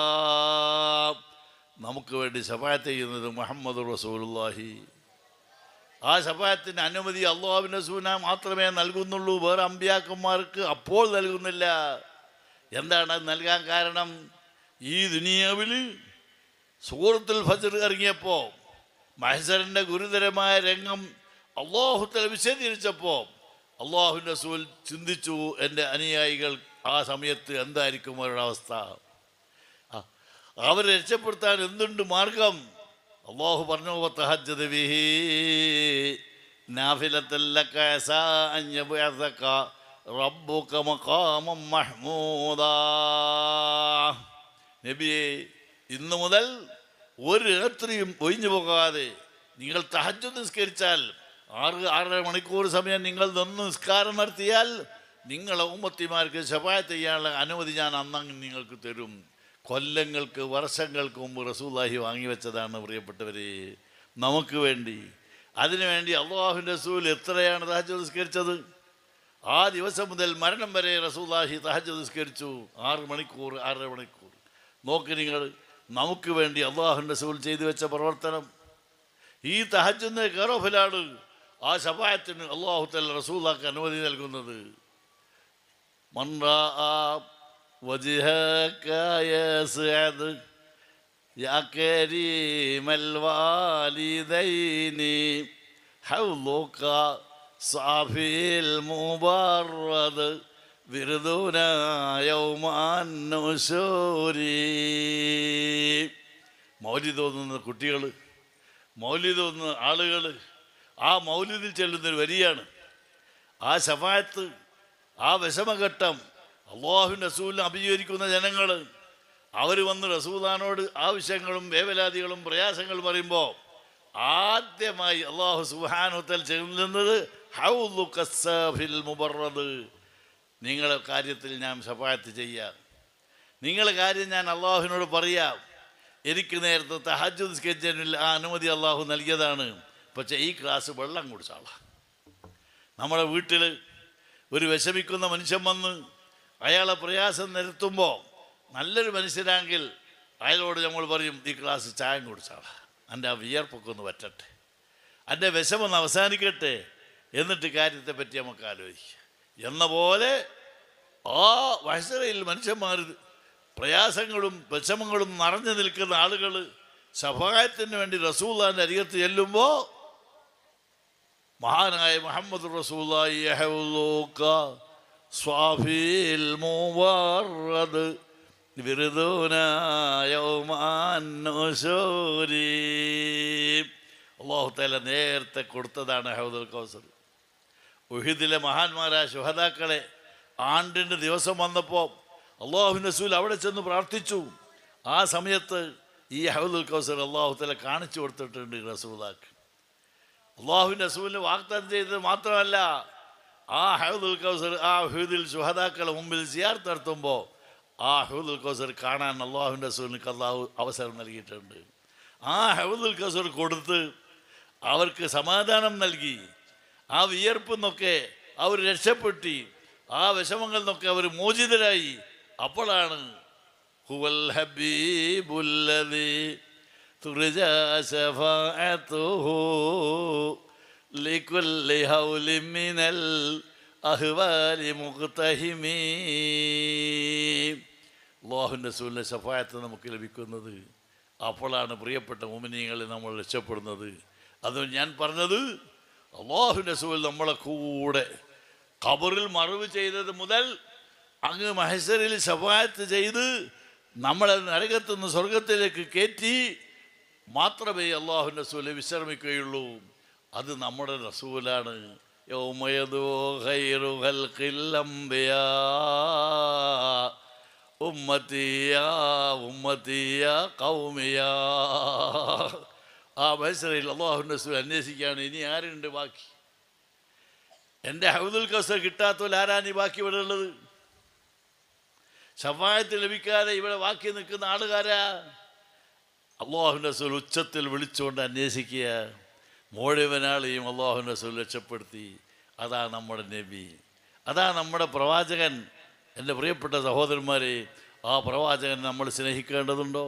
നമുക്ക് വേണ്ടി ശഫായത്ത് ചെയ്യുന്നത് മുഹമ്മദ് റസൂലുള്ളാഹി ആ ശഫായത്തിന് അനുമതി അള്ളാഹുവിൻ്റെ സൂന മാത്രമേ നൽകുന്നുള്ളൂ വേറെ അമ്പിയാക്കന്മാർക്ക് അപ്പോൾ നൽകുന്നില്ല എന്താണ് അത് നൽകാൻ കാരണം ഈ ദുനിയാവിൽ സൂറത്തുൽ ഫജർ ഇറങ്ങിയപ്പോൾ മഹസറിൻ്റെ ഗുരുതരമായ രംഗം അള്ളാഹുത്തല വിശദീകരിച്ചപ്പോൾ അള്ളാഹുവിൻ്റെ റസൂൽ ചിന്തിച്ചു എൻ്റെ അനുയായികൾ ആ സമയത്ത് എന്തായിരിക്കും അവരുടെ അവസ്ഥ ആ, അവരെ രക്ഷപ്പെടുത്താൻ എന്തുണ്ട് മാർഗം അള്ളാഹു പറഞ്ഞു "വതഹജ്ജദ് ബിഹി നാഫിലത്തൻ ലക അസാ അൻ യബ്അസക റബ്ബുക മഖാമം മഹ്മൂദാ നബിയെ ഇന്നു മുതൽ ഒരു രാത്രിയും ഒഴിഞ്ഞു പോകാതെ നിങ്ങൾ തഹജ്ജു നിസ്കരിച്ചാൽ ആറ് ആറര മണിക്കൂർ സമയം നിങ്ങൾ നിന്ന് നിസ്കാരം നടത്തിയാൽ നിങ്ങളെ ഉമ്മത്തിമാർക്ക് ശപായത്ത് ചെയ്യാനുള്ള അനുമതി ഞാൻ അന്നങ്ങ് നിങ്ങൾക്ക് തരും കൊല്ലങ്ങൾക്ക് വർഷങ്ങൾക്ക് മുമ്പ് റസൂല്ലാഹി വാങ്ങിവെച്ചതാണ് പ്രിയപ്പെട്ടവരെ നമുക്ക് വേണ്ടി അതിനുവേണ്ടി അള്ളാഹുവിൻ്റെ റസൂൽ എത്രയാണ് തഹജ്ജു നിസ്കരിച്ചത് ആ ദിവസം മുതൽ മരണം വരെ റസൂല്ലാഹി തഹജ്ജു നിസ്കരിച്ചു ആറ് മണിക്കൂർ ആറര മണിക്കൂർ നോക്ക് നിങ്ങൾ നമുക്ക് വേണ്ടി അള്ളാഹുവിൻ്റെ റസൂൽ ചെയ്തു വെച്ച പ്രവർത്തനം ഈ തഹജ്ജുന്ന കറോഫിലാണ് ആ ശപായത്തിന് അള്ളാഹു തല്ല റസൂലാക്ക് അനുമതി നൽകുന്നത് من رأى وجهك يسعد يا كريم الوالدين حوضك صافي المبرد بردنا يوم النشور മൗലി തോന്നുന്ന കുട്ടികൾ മൗലി തോന്നുന്ന ആളുകൾ ആ മൗലിദിൽ ചെല്ലുന്നൊരു വരിയാണ് ആ ശഫായത്ത് ആ വിഷമഘട്ടം അള്ളാഹുവിൻ്റെ റസൂലിനെ അഭിചരിക്കുന്ന ജനങ്ങൾ അവർ വന്ന് റസൂലാനോട് ആവശ്യങ്ങളും വേവലാതികളും പ്രയാസങ്ങളും പറയുമ്പോൾ ആദ്യമായി അള്ളാഹു സുഹാനുത്തൽ ചെല്ലുന്നത് ഹൗദു കസ്സഫിൽ മുബറദ് നിങ്ങളെ കാര്യത്തിൽ ഞാൻ ശഫായത്ത് ചെയ്യാം നിങ്ങളെ കാര്യം ഞാൻ അള്ളാഹുവിനോട് പറയാം എനിക്ക് നേരത്തെ തഹജ് സ്കെച്ചിൽ ആ അനുമതി അള്ളാഹു നൽകിയതാണ് പക്ഷേ ഈ ക്ലാസ് വെള്ളം കുടിച്ചാളാ നമ്മുടെ വീട്ടിൽ ഒരു വിഷമിക്കുന്ന മനുഷ്യൻ വന്ന് അയാളെ പ്രയാസം നിരത്തുമ്പോൾ നല്ലൊരു മനുഷ്യരാണെങ്കിൽ അയാളോട് നമ്മൾ പറയും ഈ ക്ലാസ് ചായ കുടിച്ചാളാ എൻ്റെ ആ വിയർപ്പൊക്കെ ഒന്ന് പറ്റട്ടെ എൻ്റെ വിഷമൊന്ന് അവസാനിക്കട്ടെ എന്നിട്ട് കാര്യത്തെ പറ്റി നമുക്ക് ആലോചിക്കാം എന്ന പോലെ ആ വയസ്സറയിൽ മനുഷ്യന്മാർ പ്രയാസങ്ങളും വിഷമങ്ങളും നിറഞ്ഞു നിൽക്കുന്ന ആളുകൾ സഹായത്തിന് വേണ്ടി റസൂല്ലാൻ്റെ അരികത്ത് ചെല്ലുമ്പോൾ മഹാനായ മുഹമ്മദ് റസൂലായി യഹ്വുലൂക സ്വാഫിൽ മുവറദ് بردونا يوم النشور അള്ളാഹു താല നേരത്തെ കൊടുത്തതാണ് ഹൗദുൽ കൗസർ ഉഹിദിലെ മഹാന്മാരായ ശുഹതാക്കളെ ആണ്ടിൻ്റെ ദിവസം വന്നപ്പോൾ അള്ളാഹു റസൂൽ അവിടെ ചെന്ന് പ്രാർത്ഥിച്ചു ആ സമയത്ത് ഈ ഹൗദുൽ കൗസർ അള്ളാഹു താല കാണിച്ചു കൊടുത്തിട്ടുണ്ട് റസൂലാക്ക് അള്ളാഹുവിൻ്റെ റസൂലിന് വാഗ്ദാനം ചെയ്തത് മാത്രമല്ല ആ ഹൗദുൽ കൗസർ ആ ഹുദിൽ ശുഹതാക്കളെ മുമ്പിൽ സിയാർത്ത് നടത്തുമ്പോൾ ആ ഹൗദുൽ കൗസർ കാണാൻ അള്ളാഹുവിൻ്റെ റസൂലിന് അള്ളാഹു അവസരം നൽകിയിട്ടുണ്ട് ആ ഹൗദുൽ കൗസർ കൊടുത്ത് അവർക്ക് സമാധാനം നൽകി ആ വിയർപ്പിൽ നിന്നൊക്കെ അവർ രക്ഷപ്പെട്ടി ആ വിഷമങ്ങളിൽ നിന്നൊക്കെ അവർ മോചിതരായി അപ്പോഴാണ് ഹുവൽ ഹബീബുല്ലദി തുർജാ ശഫാഅത്തുഹു ലികുല്ലി ഹൗലി മിനൽ അഹ്വാലി മുഖ്തഹിമീ അള്ളാഹുവിൻ്റെ സൂലിൻ്റെ ശഫായത്ത് നമുക്ക് ലഭിക്കുന്നത് അപ്പോഴാണ് പ്രിയപ്പെട്ട മുമിനിയങ്ങളിൽ നമ്മൾ രക്ഷപ്പെടുന്നത് അത് ഞാൻ പറഞ്ഞത് അള്ളാഹുവിൻ്റെ സൂൽ നമ്മളെ കൂടെ ഖബറിൽ മറവ് ചെയ്തത് മുതൽ അങ്ങ് മഹസറിൽ ശഫായത്ത് ചെയ്ത് നമ്മളെ നരകത്തുനിന്ന് സ്വർഗത്തിലേക്ക് കയറ്റി മാത്രമേ അള്ളാഹുവിൻ്റെ റസൂല് വിശ്രമിക്കുകയുള്ളൂ അത് നമ്മുടെ റസൂലാണ് യൗമയദോ ഖൈറു ഖൽഖിൽ അംബിയാ ഉമ്മത്തിയ ഉമ്മത്തിയ കൗമിയ ആ മത്സരയിൽ അള്ളാഹുവിൻ്റെ റസൂൽ അന്വേഷിക്കുകയാണ് ഇനി ആരുണ്ട് ബാക്കി എൻ്റെ ഹൗദുൽ കസ കിട്ടാത്തവർ ആരാണ് ഈ ബാക്കി ഇവിടെ ഉള്ളത് ശഫായത്ത് ലഭിക്കാതെ ഇവിടെ ബാക്കി നിൽക്കുന്ന ആളുകാരാ അള്ളാഹുവിൻ്റെ റസൂൽ ഉച്ചത്തിൽ വിളിച്ചുകൊണ്ട് അന്വേഷിക്കുക മുഴുവനാളെയും അള്ളാഹുവിൻ്റെ റസൂൽ രക്ഷപ്പെടുത്തി അതാ നമ്മുടെ നബി അതാ നമ്മുടെ പ്രവാചകൻ എൻ്റെ പ്രിയപ്പെട്ട സഹോദരന്മാരെ ആ പ്രവാചകൻ നമ്മൾ സ്നേഹിക്കേണ്ടതുണ്ടോ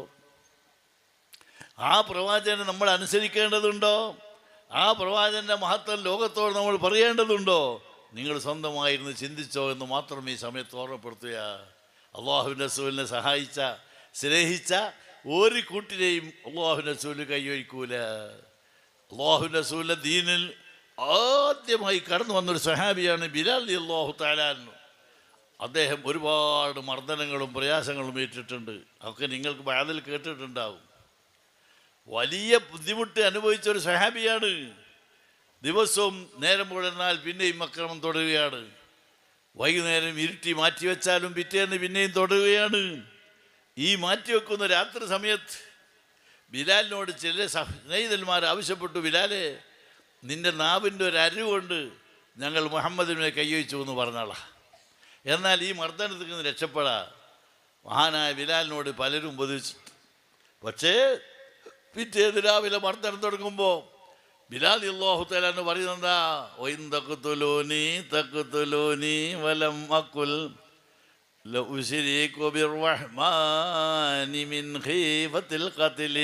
ആ പ്രവാചകനെ നമ്മൾ അനുസരിക്കേണ്ടതുണ്ടോ ആ പ്രവാചകൻ്റെ മഹത്വം ലോകത്തോട് നമ്മൾ പറയേണ്ടതുണ്ടോ നിങ്ങൾ സ്വന്തമായിരുന്നു ചിന്തിച്ചോ എന്ന് മാത്രം ഈ സമയത്ത് ഓർമ്മപ്പെടുത്തുക അള്ളാഹുവിൻ്റെ റസൂലിനെ സഹായിച്ച സ്നേഹിച്ച ഒരു കൂട്ടിനെയും അള്ളാഹുവിൻ്റെ റസൂല് കൈയൊഴിക്കൂല അള്ളാഹുവിൻ്റെ റസൂലിൻ്റെ ദീനിൽ ആദ്യമായി കടന്നു വന്നൊരു സഹാബിയാണ് ബിലാൽ അള്ളാഹു താലാൻ അദ്ദേഹം ഒരുപാട് മർദ്ദനങ്ങളും പ്രയാസങ്ങളും ഏറ്റിട്ടുണ്ട് അതൊക്കെ നിങ്ങൾക്ക് ബാതിൽ കേട്ടിട്ടുണ്ടാവും വലിയ ബുദ്ധിമുട്ട് അനുഭവിച്ച ഒരു സഹാബിയാണ് ദിവസവും നേരം മുഴന്നാൽ പിന്നെയും അക്രമം തുടരുകയാണ് വൈകുന്നേരം ഇരുട്ടി മാറ്റിവെച്ചാലും പിറ്റേന്ന് പിന്നെയും തുടരുകയാണ് ഈ മാറ്റിവെക്കുന്ന രാത്രി സമയത്ത് ബിലാലിനോട് ചില സഹ- സ്നേഹിതന്മാർ ആവശ്യപ്പെട്ടു ബിലാലെ നിന്റെ നാവിൻ്റെ ഒരു അരിവ് കൊണ്ട് ഞങ്ങൾ മുഹമ്മദിനെ കൈവച്ചു എന്ന് പറഞ്ഞാളാ എന്നാൽ ഈ മർദ്ദനത്തിൽ നിന്ന് രക്ഷപ്പെടാ മഹാനായ ബിലാലിനോട് പലരും ഉപദേശിച്ചു പക്ഷേ പിറ്റേന്ന് രാവിലെ മർദ്ദനം തുടങ്ങുമ്പോൾ ബിലാൽ അള്ളാഹു തലാന്ന് പറയുന്നെന്താ ഒയിൻ തക്കുത്തുലോനി തക്കുത്തുലോനി വലം അക്കുൽ لأشرك بالرحمن من خيفة القتل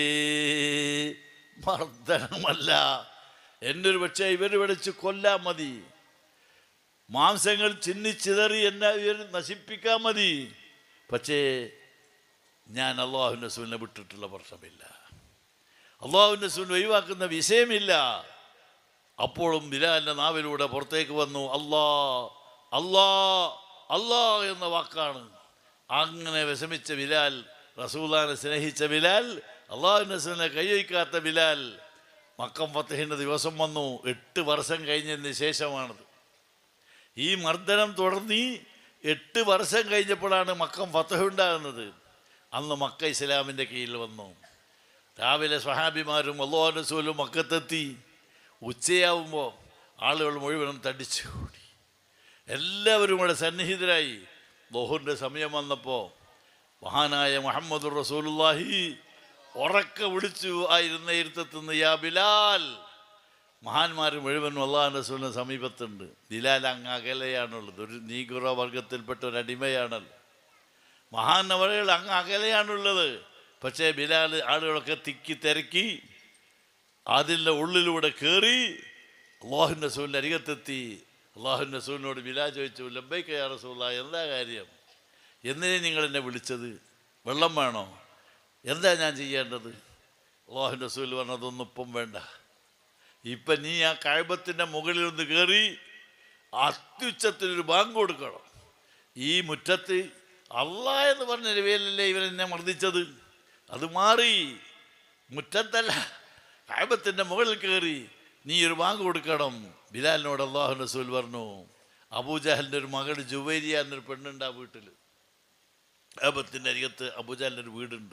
മർദ്ദനമല്ല എൻ്റെ ഒരു പക്ഷേ ഇവർ വിളിച്ച് കൊല്ലാൻ മതി മാംസങ്ങൾ ചിന്നിച്ചിതറി എന്നെ ഇവർ നശിപ്പിക്കാൻ മതി പക്ഷേ ഞാൻ അള്ളാഹുവിൻ്റെ സൂനെ വിട്ടിട്ടുള്ള പ്രശ്നമില്ല അള്ളാഹുവിൻ്റെ സൂൻ ഒഴിവാക്കുന്ന വിഷയമില്ല അപ്പോഴും ബിലാലിൻ്റെ നാവിലൂടെ പുറത്തേക്ക് വന്നു അല്ലാ അല്ലാ അല്ലാ എന്ന വാക്കാണ് അങ്ങനെ വിഷമിച്ച ബിലാൽ റസൂലാനെ സ്നേഹിച്ച ബിലാൽ അള്ളാഹുവിൻ്റെ റസൂലിനെ കൈവയ്ക്കാത്ത ബിലാൽ മക്കം ഫത്തഹിൻ്റെ ദിവസം വന്നു എട്ട് വർഷം കഴിഞ്ഞതിന് ശേഷമാണത് ഈ മർദ്ദനം തുടർന്ന് എട്ട് വർഷം കഴിഞ്ഞപ്പോഴാണ് മക്കം ഫത്തഹ് ഉണ്ടാകുന്നത് അന്ന് മക്ക ഇസ്ലാമിൻ്റെ കീഴിൽ വന്നു രാവിലെ സ്വഹാബിമാരും അള്ളാഹു റസൂലും മക്കത്തെത്തി ഉച്ചയാവുമ്പോൾ ആളുകൾ മുഴുവനും തടിച്ചു കൂടി എല്ലാവരും ഇവിടെ സന്നിഹിതരായി ബഹുറിൻ്റെ സമയം വന്നപ്പോൾ മഹാനായ മുഹമ്മദ് റസൂലുള്ളാഹി ഉറക്കെ വിളിച്ചു ആയിരുന്ന ഇരുത്തത്തുനിന്ന് യാ ബിലാൽ മഹാന്മാർ മുഴുവനും അള്ളാഹു റസൂലിൻ്റെ സമീപത്തുണ്ട് ബിലാൽ അങ്ങ് അകലെയാണുള്ളത് ഒരു നീഗുറ വർഗത്തിൽപ്പെട്ട ഒരു അടിമയാണല്ലോ മഹാനവറുകൾ അങ്ങ് അകലെയാണുള്ളത് പക്ഷേ ബിലാൽ ആളുകളൊക്കെ തിക്കി തിരക്കി അതിൻ്റെ ഉള്ളിലൂടെ കയറി അള്ളാഹുവിൻ്റെ റസൂലിൻ്റെ അരികത്തെത്തി അള്ളാഹുവിൻ്റെ റസൂലിനോട് ബിലാ ചോദിച്ചു ലബൈക്ക യാ റസൂല എന്താ കാര്യം എന്തിനെ നിങ്ങൾ എന്നെ വിളിച്ചത് വെള്ളം വേണോ എന്താ ഞാൻ ചെയ്യേണ്ടത് അള്ളാഹുവിൻ്റെ റസൂൽ പറഞ്ഞതൊന്നും ഇപ്പം വേണ്ട ഇപ്പം നീ ആ കഴബത്തിൻ്റെ മുകളിൽ ഒന്ന് കയറി അത്യുച്ചത്തിലൊരു ബാങ്ക് കൊടുക്കണം ഈ മുറ്റത്ത് അള്ളാ എന്ന് പറഞ്ഞ പേരിലല്ലേ ഇവരെന്നെ മർദ്ദിച്ചത് അത് മാറി മുറ്റത്തല്ല കായബത്തിൻ്റെ മുകളിൽ കയറി നീ ഒരു വാങ്ങ് കൊടുക്കണം ബിലാലിനോട് അള്ളാഹു റസൂൽ പറഞ്ഞു അബൂജഹലിൻ്റെ ഒരു മകൾ ജുവൈരിയ എന്നൊരു പെണ്ണുണ്ട് ആ വീട്ടിൽ കായബത്തിൻ്റെ അരികത്ത് അബൂജഹലിൻ്റെ ഒരു വീടുണ്ട്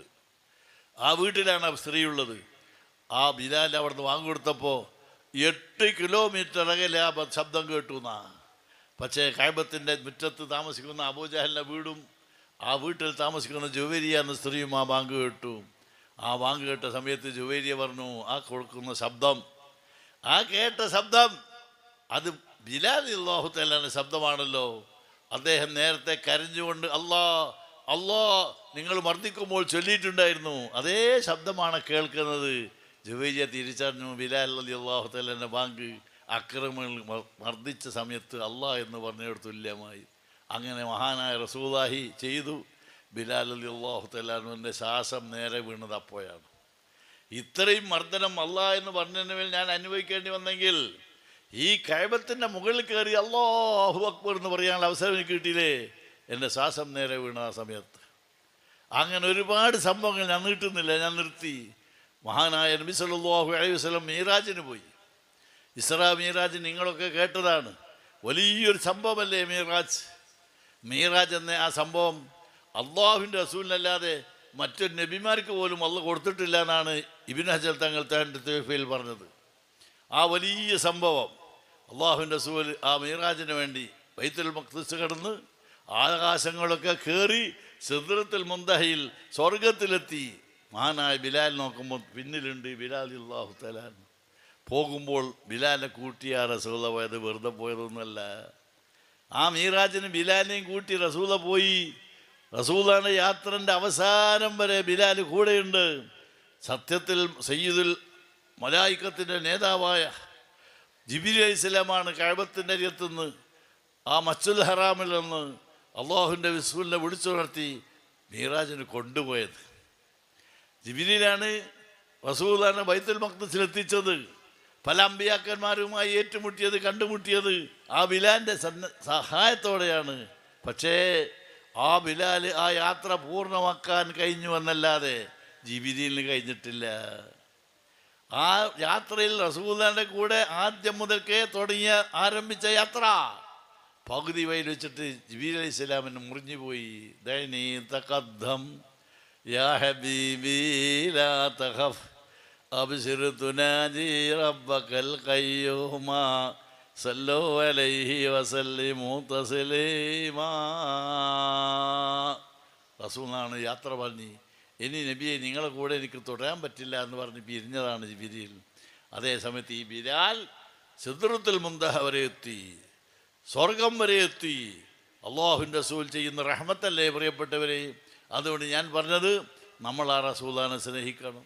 ആ വീട്ടിലാണ് ആ സ്ത്രീ ഉള്ളത് ആ ബിലാൽ അവിടുന്ന് വാങ്ങിക്കൊടുത്തപ്പോൾ എട്ട് കിലോമീറ്റർ അകലെ ആ ബ- ശബ്ദം കേട്ടു എന്നാ പക്ഷേ കായബത്തിൻ്റെ മുറ്റത്ത് താമസിക്കുന്ന അബൂജഹലിൻ്റെ വീടും ആ വീട്ടിൽ താമസിക്കുന്ന ജുവേരിയ എന്ന സ്ത്രീയും ആ ബാങ്ക് കേട്ടു ആ ബാങ്ക് കേട്ട സമയത്ത് ജുവേരിയ പറഞ്ഞു ആ കൊടുക്കുന്ന ശബ്ദം ആ കേട്ട ശബ്ദം അത് ബിലാൽ അള്ളാഹുത്തലാണ് ശബ്ദമാണല്ലോ അദ്ദേഹം നേരത്തെ കരഞ്ഞുകൊണ്ട് അല്ലാ അല്ലാ നിങ്ങൾ മർദ്ദിക്കുമ്പോൾ ചൊല്ലിയിട്ടുണ്ടായിരുന്നു അതേ ശബ്ദമാണ് കേൾക്കുന്നത് ജുവൈജ തിരിച്ചറിഞ്ഞു ബിലാൽ അലി അള്ളാഹുത്തലൻ്റെ ബാങ്ക് അക്രമങ്ങൾ മർ- മർദ്ദിച്ച സമയത്ത് അല്ലാ എന്ന് പറഞ്ഞതിനോട് തുല്യമായി അങ്ങനെ മഹാനായ റസൂലാഹി ചെയ്തു ബിലാൽ അലി അള്ളാഹുത്തലാനുവിൻ്റെ ശ്വാസം നേരെ വീണത് അപ്പോഴാണ് ഇത്രയും മർദ്ദനം അല്ല എന്ന് പറഞ്ഞതിന് മേൽ ഞാൻ അനുഭവിക്കേണ്ടി വന്നെങ്കിൽ ഈ കൈബത്തിൻ്റെ മുകളിൽ കയറി അള്ളാഹു അക്ബർ എന്ന് പറയാനുള്ള അവസരം എനിക്ക് കിട്ടിയില്ലേ എൻ്റെ ശ്വാസം നേരെ വീണ ആ സമയത്ത് അങ്ങനെ ഒരുപാട് സംഭവങ്ങൾ ഞാൻ നീട്ടുന്നില്ല ഞാൻ നിർത്തി മഹാനായ നബി സല്ലല്ലാഹു അലൈഹി വസല്ലം മീറാജിന് പോയി ഇസ്രാ മീറാജ് നിങ്ങളൊക്കെ കേട്ടതാണ് വലിയൊരു സംഭവമല്ലേ മീറാജ് മീറാജ് എന്ന ആ സംഭവം അള്ളാഹുവിൻ്റെ റസൂലിനല്ലാതെ മറ്റൊരു നബിമാർക്ക് പോലും അള്ള കൊടുത്തിട്ടില്ല എന്നാണ് ഇബിൻ ഹജൽ തങ്ങൾ തൻ്റെ തേഫയിൽ പറഞ്ഞത് ആ വലിയ സംഭവം അള്ളാഹുവിൻ്റെ റസൂൽ ആ മീറാജിന് വേണ്ടി വൈത്തുൽ മക്തസ് കടന്ന് ആകാശങ്ങളൊക്കെ കയറി സിദ്രത്തിൽ മുന്തഹയിൽ സ്വർഗത്തിലെത്തി മഹാനായ ബിലാൽ നോക്കുമ്പോൾ പിന്നിലുണ്ട് ബിലാൽ അള്ളാഹു തലാൻ പോകുമ്പോൾ ബിലാലിനെ കൂട്ടിയ റസൂല പോയത് വെറുതെ പോയതൊന്നുമല്ല ആ മീറാജിന് ബിലാലിനെയും കൂട്ടി റസൂല പോയി റസൂലാണ് യാത്രൻ്റെ അവസാനം വരെ ബിലാൽ കൂടെയുണ്ട് സത്യത്തിൽ സയ്യിദുൽ മലായിക്കത്തിൻ്റെ നേതാവായ ജിബിലി അലൈഹി സ്വലാമാണ് കഴബത്തിൻ്റെ അരികത്തുനിന്ന് ആ മച്ചുൽ ഹറാമിൽ നിന്ന് അള്ളാഹുവിൻ്റെ വിസുവിനെ വിളിച്ചുണർത്തി മീറാജിന് കൊണ്ടുപോയത് ജിബിലിയിലാണ് റസൂലാണ് ബൈത്തുൽ മക്തസിലെത്തിച്ചത് പല അമ്പിയാക്കന്മാരുമായി ഏറ്റുമുട്ടിയത് കണ്ടുമുട്ടിയത് ആ ബിലാലിൻ്റെ സന്ന സഹായത്തോടെയാണ് പക്ഷേ ആ ബിലാൽ ആ യാത്ര പൂർണ്ണമാക്കാൻ കഴിഞ്ഞു എന്നല്ലാതെ ജിബിലിന് കഴിഞ്ഞിട്ടില്ല ആ യാത്രയിൽ റസൂലിൻ്റെ കൂടെ ആദ്യം മുതൽക്കേ തുടങ്ങിയ ആരംഭിച്ച യാത്ര പകുതി വയൽ വെച്ചിട്ട് ജിബീൽ അലൈഹി സ്വലാമിന് മുറിഞ്ഞുപോയി ദൈനീ തഖദ്ദം യാ ഹബീബി ലാ തഖഫ് അബ്ശിർ തുനാജി റബ്ബക്കൽ ഖയ്യൂമ സല്ലു അലൈഹി വസല്ലിമു തസ്ലീമാ റസൂലാണ് യാത്ര പറഞ്ഞ് ഇനി നബിയെ നിങ്ങളെ കൂടെ എനിക്ക് തുടരാൻ പറ്റില്ല എന്ന് പറഞ്ഞ് പിരിഞ്ഞതാണ് ജിബിരിയിൽ അതേ സമയത്ത് ഈ ബിലാൽ സിദ്രത്തുൽ മുന്തഹ വരെ എത്തി സ്വർഗം വരെ എത്തി അള്ളാഹുവിൻ്റെ റസൂൽ ചെയ്യുന്ന റഹ്മത്തല്ലേ പ്രിയപ്പെട്ടവരെ അതുകൊണ്ട് ഞാൻ പറഞ്ഞത് നമ്മൾ ആ റസൂലാനെ സ്നേഹിക്കണം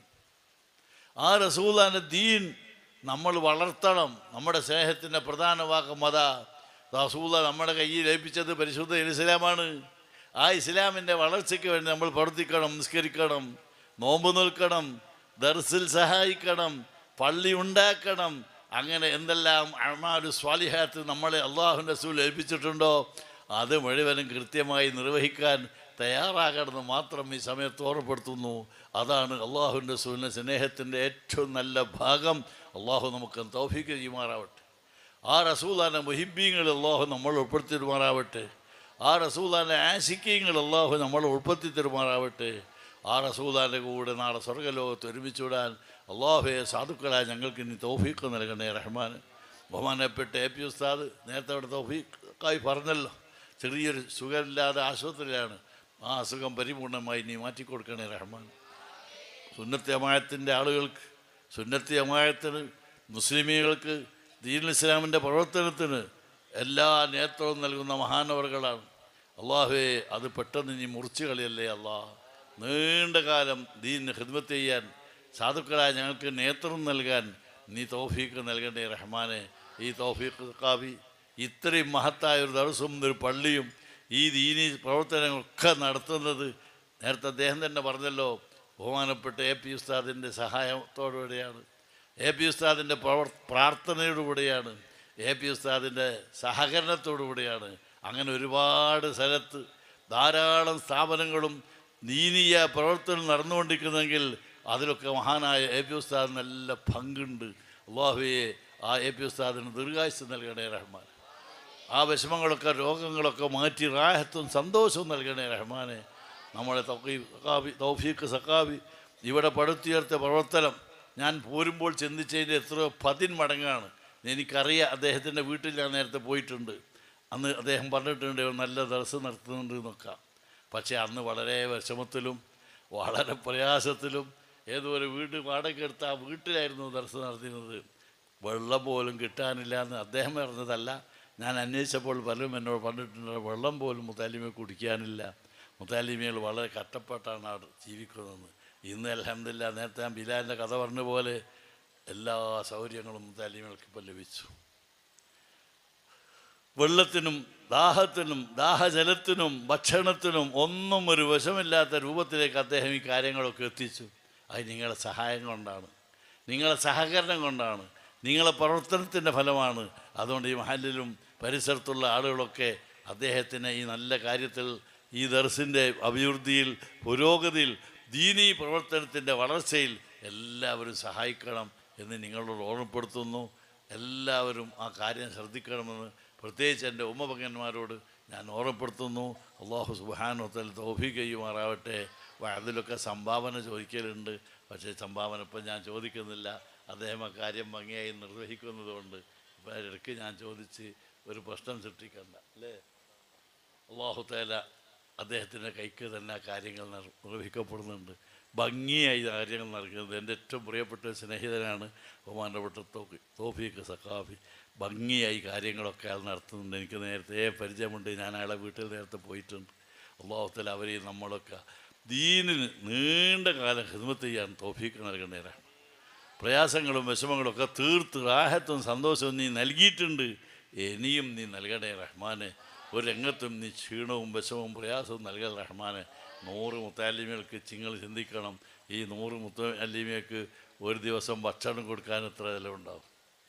ആ റസൂലാൻ്റെ ദീൻ നമ്മൾ വളർത്തണം നമ്മുടെ സ്നേഹത്തിൻ്റെ പ്രധാന വാക്കം അതാ റസൂല നമ്മുടെ കയ്യിൽ ഏൽപ്പിച്ചത് പരിശുദ്ധ ഇസ്ലാമാണ് ആ ഇസ്ലാമിൻ്റെ വളർച്ചയ്ക്ക് വേണ്ടി നമ്മൾ പ്രവർത്തിക്കണം നിസ്കരിക്കണം നോമ്പ് നിൽക്കണം ദർസിൽ സഹായിക്കണം പള്ളി ഉണ്ടാക്കണം അങ്ങനെ എന്തെല്ലാം അമാരു സ്വാലിഹാത്ത് നമ്മളെ അള്ളാഹുൻ്റെ റസൂൽ ഏൽപ്പിച്ചിട്ടുണ്ടോ അത് മുഴുവനും കൃത്യമായി നിർവഹിക്കാൻ തയ്യാറാകണമെന്ന് മാത്രം ഈ സമയത്ത് ഓർമ്മപ്പെടുത്തുന്നു അതാണ് അള്ളാഹുവിൻ്റെ റസൂലിൻ്റെ സ്നേഹത്തിൻ്റെ ഏറ്റവും നല്ല ഭാഗം അള്ളാഹു നമുക്ക് തൗഫീക്ക് ചെയ്യുമാറാവട്ടെ ആ റസൂലാൻ്റെ മുഹിബീങ്ങൾ അള്ളാഹു നമ്മൾ ഉൾപ്പെടുത്തി തരുമാറാവട്ടെ ആ റസൂലാൻ്റെ ആശിക്കീങ്ങൾ അള്ളാഹു നമ്മൾ ഉൾപ്പെടുത്തി തരുമാറാവട്ടെ ആ റസൂലാൻ്റെ കൂടെ നാളെ സ്വർഗ്ഗലോകത്ത് ഒരുമിച്ചുവിടാൻ അള്ളാഹുയെ സാധുക്കളായ ഞങ്ങൾക്ക് ഇനി തൗഫീക്ക് നൽകണേ റഹ്മാൻ ബഹുമാനപ്പെട്ട എ പി ഉസ്താദ് നേരത്തെ അവിടെ തൗഫീക്കായി പറഞ്ഞല്ലോ ചെറിയൊരു സുഖമില്ലാതെ ആശുപത്രിയിലാണ് ആ അസുഖം പരിപൂർണമായി നീ മാറ്റിക്കൊടുക്കണേ റഹ്മാൻ സുന്നത്തി അമായത്തിൻ്റെ ആളുകൾക്ക് സുന്നത്തി അമായത്തിന് മുസ്ലിമീകൾക്ക് ദീൻ ഇസ്ലാമിൻ്റെ പ്രവർത്തനത്തിന് എല്ലാ നേതൃത്വവും നൽകുന്ന മഹാനവറുകളാണ് അള്ളാഹുവെ അത് പെട്ടെന്ന് നീ മുറിച്ചു കളിയല്ലേ അള്ളാഹ് നീണ്ട കാലം ദീനിന് ഹിദ്മത്ത് ചെയ്യാൻ സാധുക്കളായ ഞങ്ങൾക്ക് നേതൃത്വം നൽകാൻ നീ തൗഫീക്ക് നൽകണ്ടേ റഹ്മാനെ ഈ തൗഫീഖ് കാവി ഇത്രയും മഹത്തായ ഒരു ദിവസവും ഒരു പള്ളിയും ഈ ദീനി പ്രവർത്തനങ്ങളൊക്കെ നടത്തുന്നത് നേരത്തെ അദ്ദേഹം തന്നെ പറഞ്ഞല്ലോ ബഹുമാനപ്പെട്ട എ പി ഉസ്താദിൻ്റെ സഹായത്തോടുകൂടിയാണ് എ പി ഉസ്താദിൻ്റെ പ്രവർ പ്രാർത്ഥനയോടുകൂടിയാണ് എ പി ഉസ്താദിൻ്റെ സഹകരണത്തോടുകൂടിയാണ് അങ്ങനെ ഒരുപാട് സ്ഥലത്ത് ധാരാളം സ്ഥാപനങ്ങളും ദീനീയ പ്രവർത്തനം നടന്നുകൊണ്ടിരിക്കുന്നെങ്കിൽ അതിലൊക്കെ മഹാനായ എ പി ഉസ്താദ് നല്ല പങ്കുണ്ട് അള്ളാഹുവെ ആ എ പി ഉസ്താദിന് ദീർഘായുസ് നൽകണേ റഹ്മാൻ ആ വിഷമങ്ങളൊക്കെ രോഗങ്ങളൊക്കെ മാറ്റി റാഹത്തും സന്തോഷവും നൽകണേ റഹ്മാനെ നമ്മളെ തൗഫീ സഖാബി തൗഫീഖ് സഖാബി ഇവിടെ പടുത്തുയർത്തിയ പ്രവർത്തനം ഞാൻ പോരുമ്പോൾ ചിന്തിച്ചതിൻ്റെ എത്രയോ പതിൻ മടങ്ങാണ് എനിക്കറിയാം അദ്ദേഹത്തിൻ്റെ വീട്ടിൽ ഞാൻ നേരത്തെ പോയിട്ടുണ്ട് അന്ന് അദ്ദേഹം പറഞ്ഞിട്ടുണ്ട് "ഒരു നല്ല ദർശനം നടത്തുന്നുണ്ട് എന്നൊക്കെ പക്ഷേ അന്ന് വളരെ വിഷമത്തിലും വളരെ പ്രയാസത്തിലും ഏതോ ഒരു വീട് വാടക എടുത്ത് ആ വീട്ടിലായിരുന്നു ദർശനം നടത്തിയിരുന്നത് വെള്ളം പോലും കിട്ടാനില്ല എന്ന് അദ്ദേഹം പറഞ്ഞതല്ല ഞാൻ അന്വേഷിച്ചപ്പോൾ പലരും എന്നോട് പറഞ്ഞിട്ടുണ്ട് വെള്ളം പോലും മുത്താലിമ കുടിക്കാനില്ല മുത്താലിമകൾ വളരെ കഷ്ടപ്പെട്ടാണ് അവിടെ ജീവിക്കുന്നത് ഇന്ന് അലഹമില്ല നേരത്തെ ഞാൻ ബിലാലിൻ്റെ കഥ പറഞ്ഞ പോലെ എല്ലാ സൗകര്യങ്ങളും മുത്താലിമകൾക്ക് ഇപ്പോൾ ലഭിച്ചു വെള്ളത്തിനും ദാഹത്തിനും ദാഹജലത്തിനും ഭക്ഷണത്തിനും ഒന്നും ഒരു വശമില്ലാത്ത രൂപത്തിലേക്ക് അദ്ദേഹം ഈ കാര്യങ്ങളൊക്കെ എത്തിച്ചു അത് നിങ്ങളുടെ സഹായം കൊണ്ടാണ് നിങ്ങളുടെ സഹകരണം കൊണ്ടാണ് നിങ്ങളെ പ്രവർത്തനത്തിൻ്റെ ഫലമാണ് അതുകൊണ്ട് ഈ മഹലിലും പരിസരത്തുള്ള ആളുകളൊക്കെ അദ്ദേഹത്തിന് ഈ നല്ല കാര്യത്തിൽ ഈ ദർസിൻ്റെ അഭിവൃദ്ധിയിൽ പുരോഗതിയിൽ ദീനീ പ്രവർത്തനത്തിൻ്റെ വളർച്ചയിൽ എല്ലാവരും സഹായിക്കണം എന്ന് നിങ്ങളോട് ഓർമ്മപ്പെടുത്തുന്നു എല്ലാവരും ആ കാര്യം ശ്രദ്ധിക്കണമെന്ന് പ്രത്യേകിച്ച് എൻ്റെ ഉമ്മപകന്മാരോട് ഞാൻ ഓർമ്മപ്പെടുത്തുന്നു അള്ളാഹു സുബാനോത്തൽ തോഫി ചെയ്യുമാറാവട്ടെ അതിലൊക്കെ സംഭാവന ചോദിക്കലുണ്ട് പക്ഷേ സംഭാവന ഇപ്പം ഞാൻ ചോദിക്കുന്നില്ല അദ്ദേഹം ആ കാര്യം ഭംഗിയായി നിർവഹിക്കുന്നതുകൊണ്ട് ഇപ്പം ഇടയ്ക്ക് ഞാൻ ചോദിച്ച് ഒരു പ്രശ്നം സൃഷ്ടിക്കണ്ട അല്ലേ അള്ളാഹു തേല അദ്ദേഹത്തിൻ്റെ കൈക്ക് തന്നെ ആ കാര്യങ്ങൾ നിർ- നിർവഹിക്കപ്പെടുന്നുണ്ട് ഭംഗിയായി കാര്യങ്ങൾ നടക്കുന്നത് എൻ്റെ ഏറ്റവും പ്രിയപ്പെട്ട ഒരു സ്നേഹിതനാണ് ബഹുമാനപ്പെട്ട തോഫി തോഫീക്ക് സഖാഫി ഭംഗിയായി കാര്യങ്ങളൊക്കെ അയാൾ നടത്തുന്നുണ്ട് എനിക്ക് നേരത്തെ പരിചയമുണ്ട് ഞാൻ അയാളെ വീട്ടിൽ നേരത്തെ പോയിട്ടുണ്ട് അള്ളാഹുത്തല അവരെയും നമ്മളൊക്കെ ദീനിന് നീണ്ട കാലം ഹിദ്മത്ത് ചെയ്യാൻ തോഫീക്ക് നൽകേണ്ടവരാണ് പ്രയാസങ്ങളും വിഷമങ്ങളും ഒക്കെ തീർത്ത് റാഹത്തും സന്തോഷവും നീ നൽകിയിട്ടുണ്ട് ഇനിയും നീ നൽകണേ റഹ്മാനെ ഒരു രംഗത്തും നീ ക്ഷീണവും വിഷമവും പ്രയാസവും നൽകൽ റഹ്മാനെ നൂറ് മുത്താലിമകൾക്ക് ചിങ്ങൾ ചിന്തിക്കണം ഈ നൂറ് മുത്തലിമയ്ക്ക് ഒരു ദിവസം ഭക്ഷണം കൊടുക്കാൻ എത്ര ചിലവുണ്ടാവും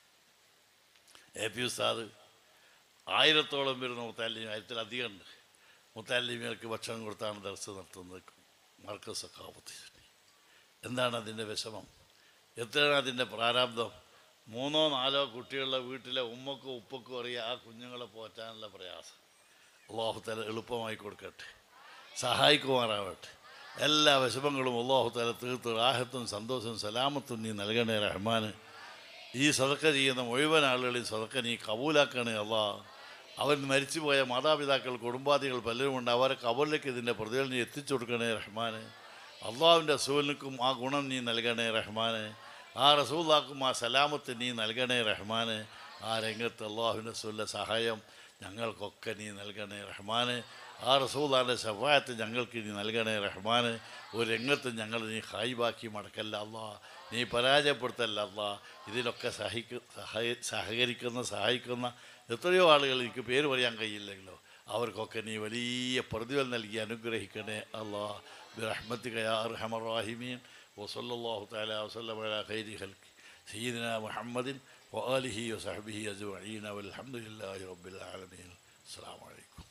എ പി ഉസ്താദ് ആയിരത്തോളം വരുന്ന മുത്താലിമ ആയിരത്തിലധികം ഉണ്ട് മുത്താലിമകൾക്ക് ഭക്ഷണം കൊടുത്താണ് ദർശനം നടത്തുന്നത് മർക്കസൊക്കെ ആപത്തി എന്താണ് അതിൻ്റെ വിഷമം എത്രയാണ് അതിൻ്റെ പ്രാരാബ്ദം മൂന്നോ നാലോ കുട്ടികളുടെ വീട്ടിലെ ഉമ്മക്കും ഉപ്പക്കും അറിയാം ആ കുഞ്ഞുങ്ങളെ പോറ്റാനുള്ള പ്രയാസം അള്ളാഹുത്തല എളുപ്പമായി കൊടുക്കട്ടെ സഹായിക്കുമാറാവട്ടെ എല്ലാ വിഷമങ്ങളും അള്ളാഹുത്തല തീർത്ത് റാഹത്തും സന്തോഷവും സലാമത്തും നീ നൽകണേ റഹ്മാന് ഈ സതക്ക ചെയ്യുന്ന മുഴുവൻ ആളുകളെയും സതക്ക നീ കബൂലാക്കണേ അള്ളാ അവൻ മരിച്ചുപോയ മാതാപിതാക്കൾ കുടുംബാദികൾ പലരുമുണ്ട് അവരെ കബറിലേക്ക് ഇതിൻ്റെ പ്രതികൾ നീ എത്തിച്ചു കൊടുക്കണേ റഹ്മാന് അള്ളാഹുവിൻ്റെ റസൂലിനും ആ ഗുണം നീ നൽകണേ റഹ്മാന് ആ റസൂലാക്കും ആ സലാമത്ത് നീ നൽകണേ റഹ്മാന് ആ രംഗത്ത് അള്ളാഹുവിൻ്റെ റസൂലിൻ്റെ സഹായം ഞങ്ങൾക്കൊക്കെ നീ നൽകണേ റഹ്മാന് ആ റസൂലാൻ്റെ ശഫായത്ത് ഞങ്ങൾക്ക് നീ നൽകണേ റഹ്മാന് ഒരു രംഗത്ത് ഞങ്ങൾ നീ ഹായിബാക്കി മടക്കല്ല അള്ളാ നീ പരാജയപ്പെടുത്തല്ല അള്ളാ ഇതിലൊക്കെ സഹിക്ക സഹായ സഹകരിക്കുന്ന സഹായിക്കുന്ന എത്രയോ ആളുകൾ എനിക്ക് പേര് പറയാൻ കഴിയില്ലെങ്കിലോ അവർക്കൊക്കെ നീ വലിയ പ്രതിഫലം നൽകി അനുഗ്രഹിക്കണേ അള്ളാ برحمتك يا أرحم الراحمين وصلى الله تعالى وسلم على خير خلق سيدنا محمد وآله وصحبه أجمعين والحمد لله رب العالمين السلام عليكم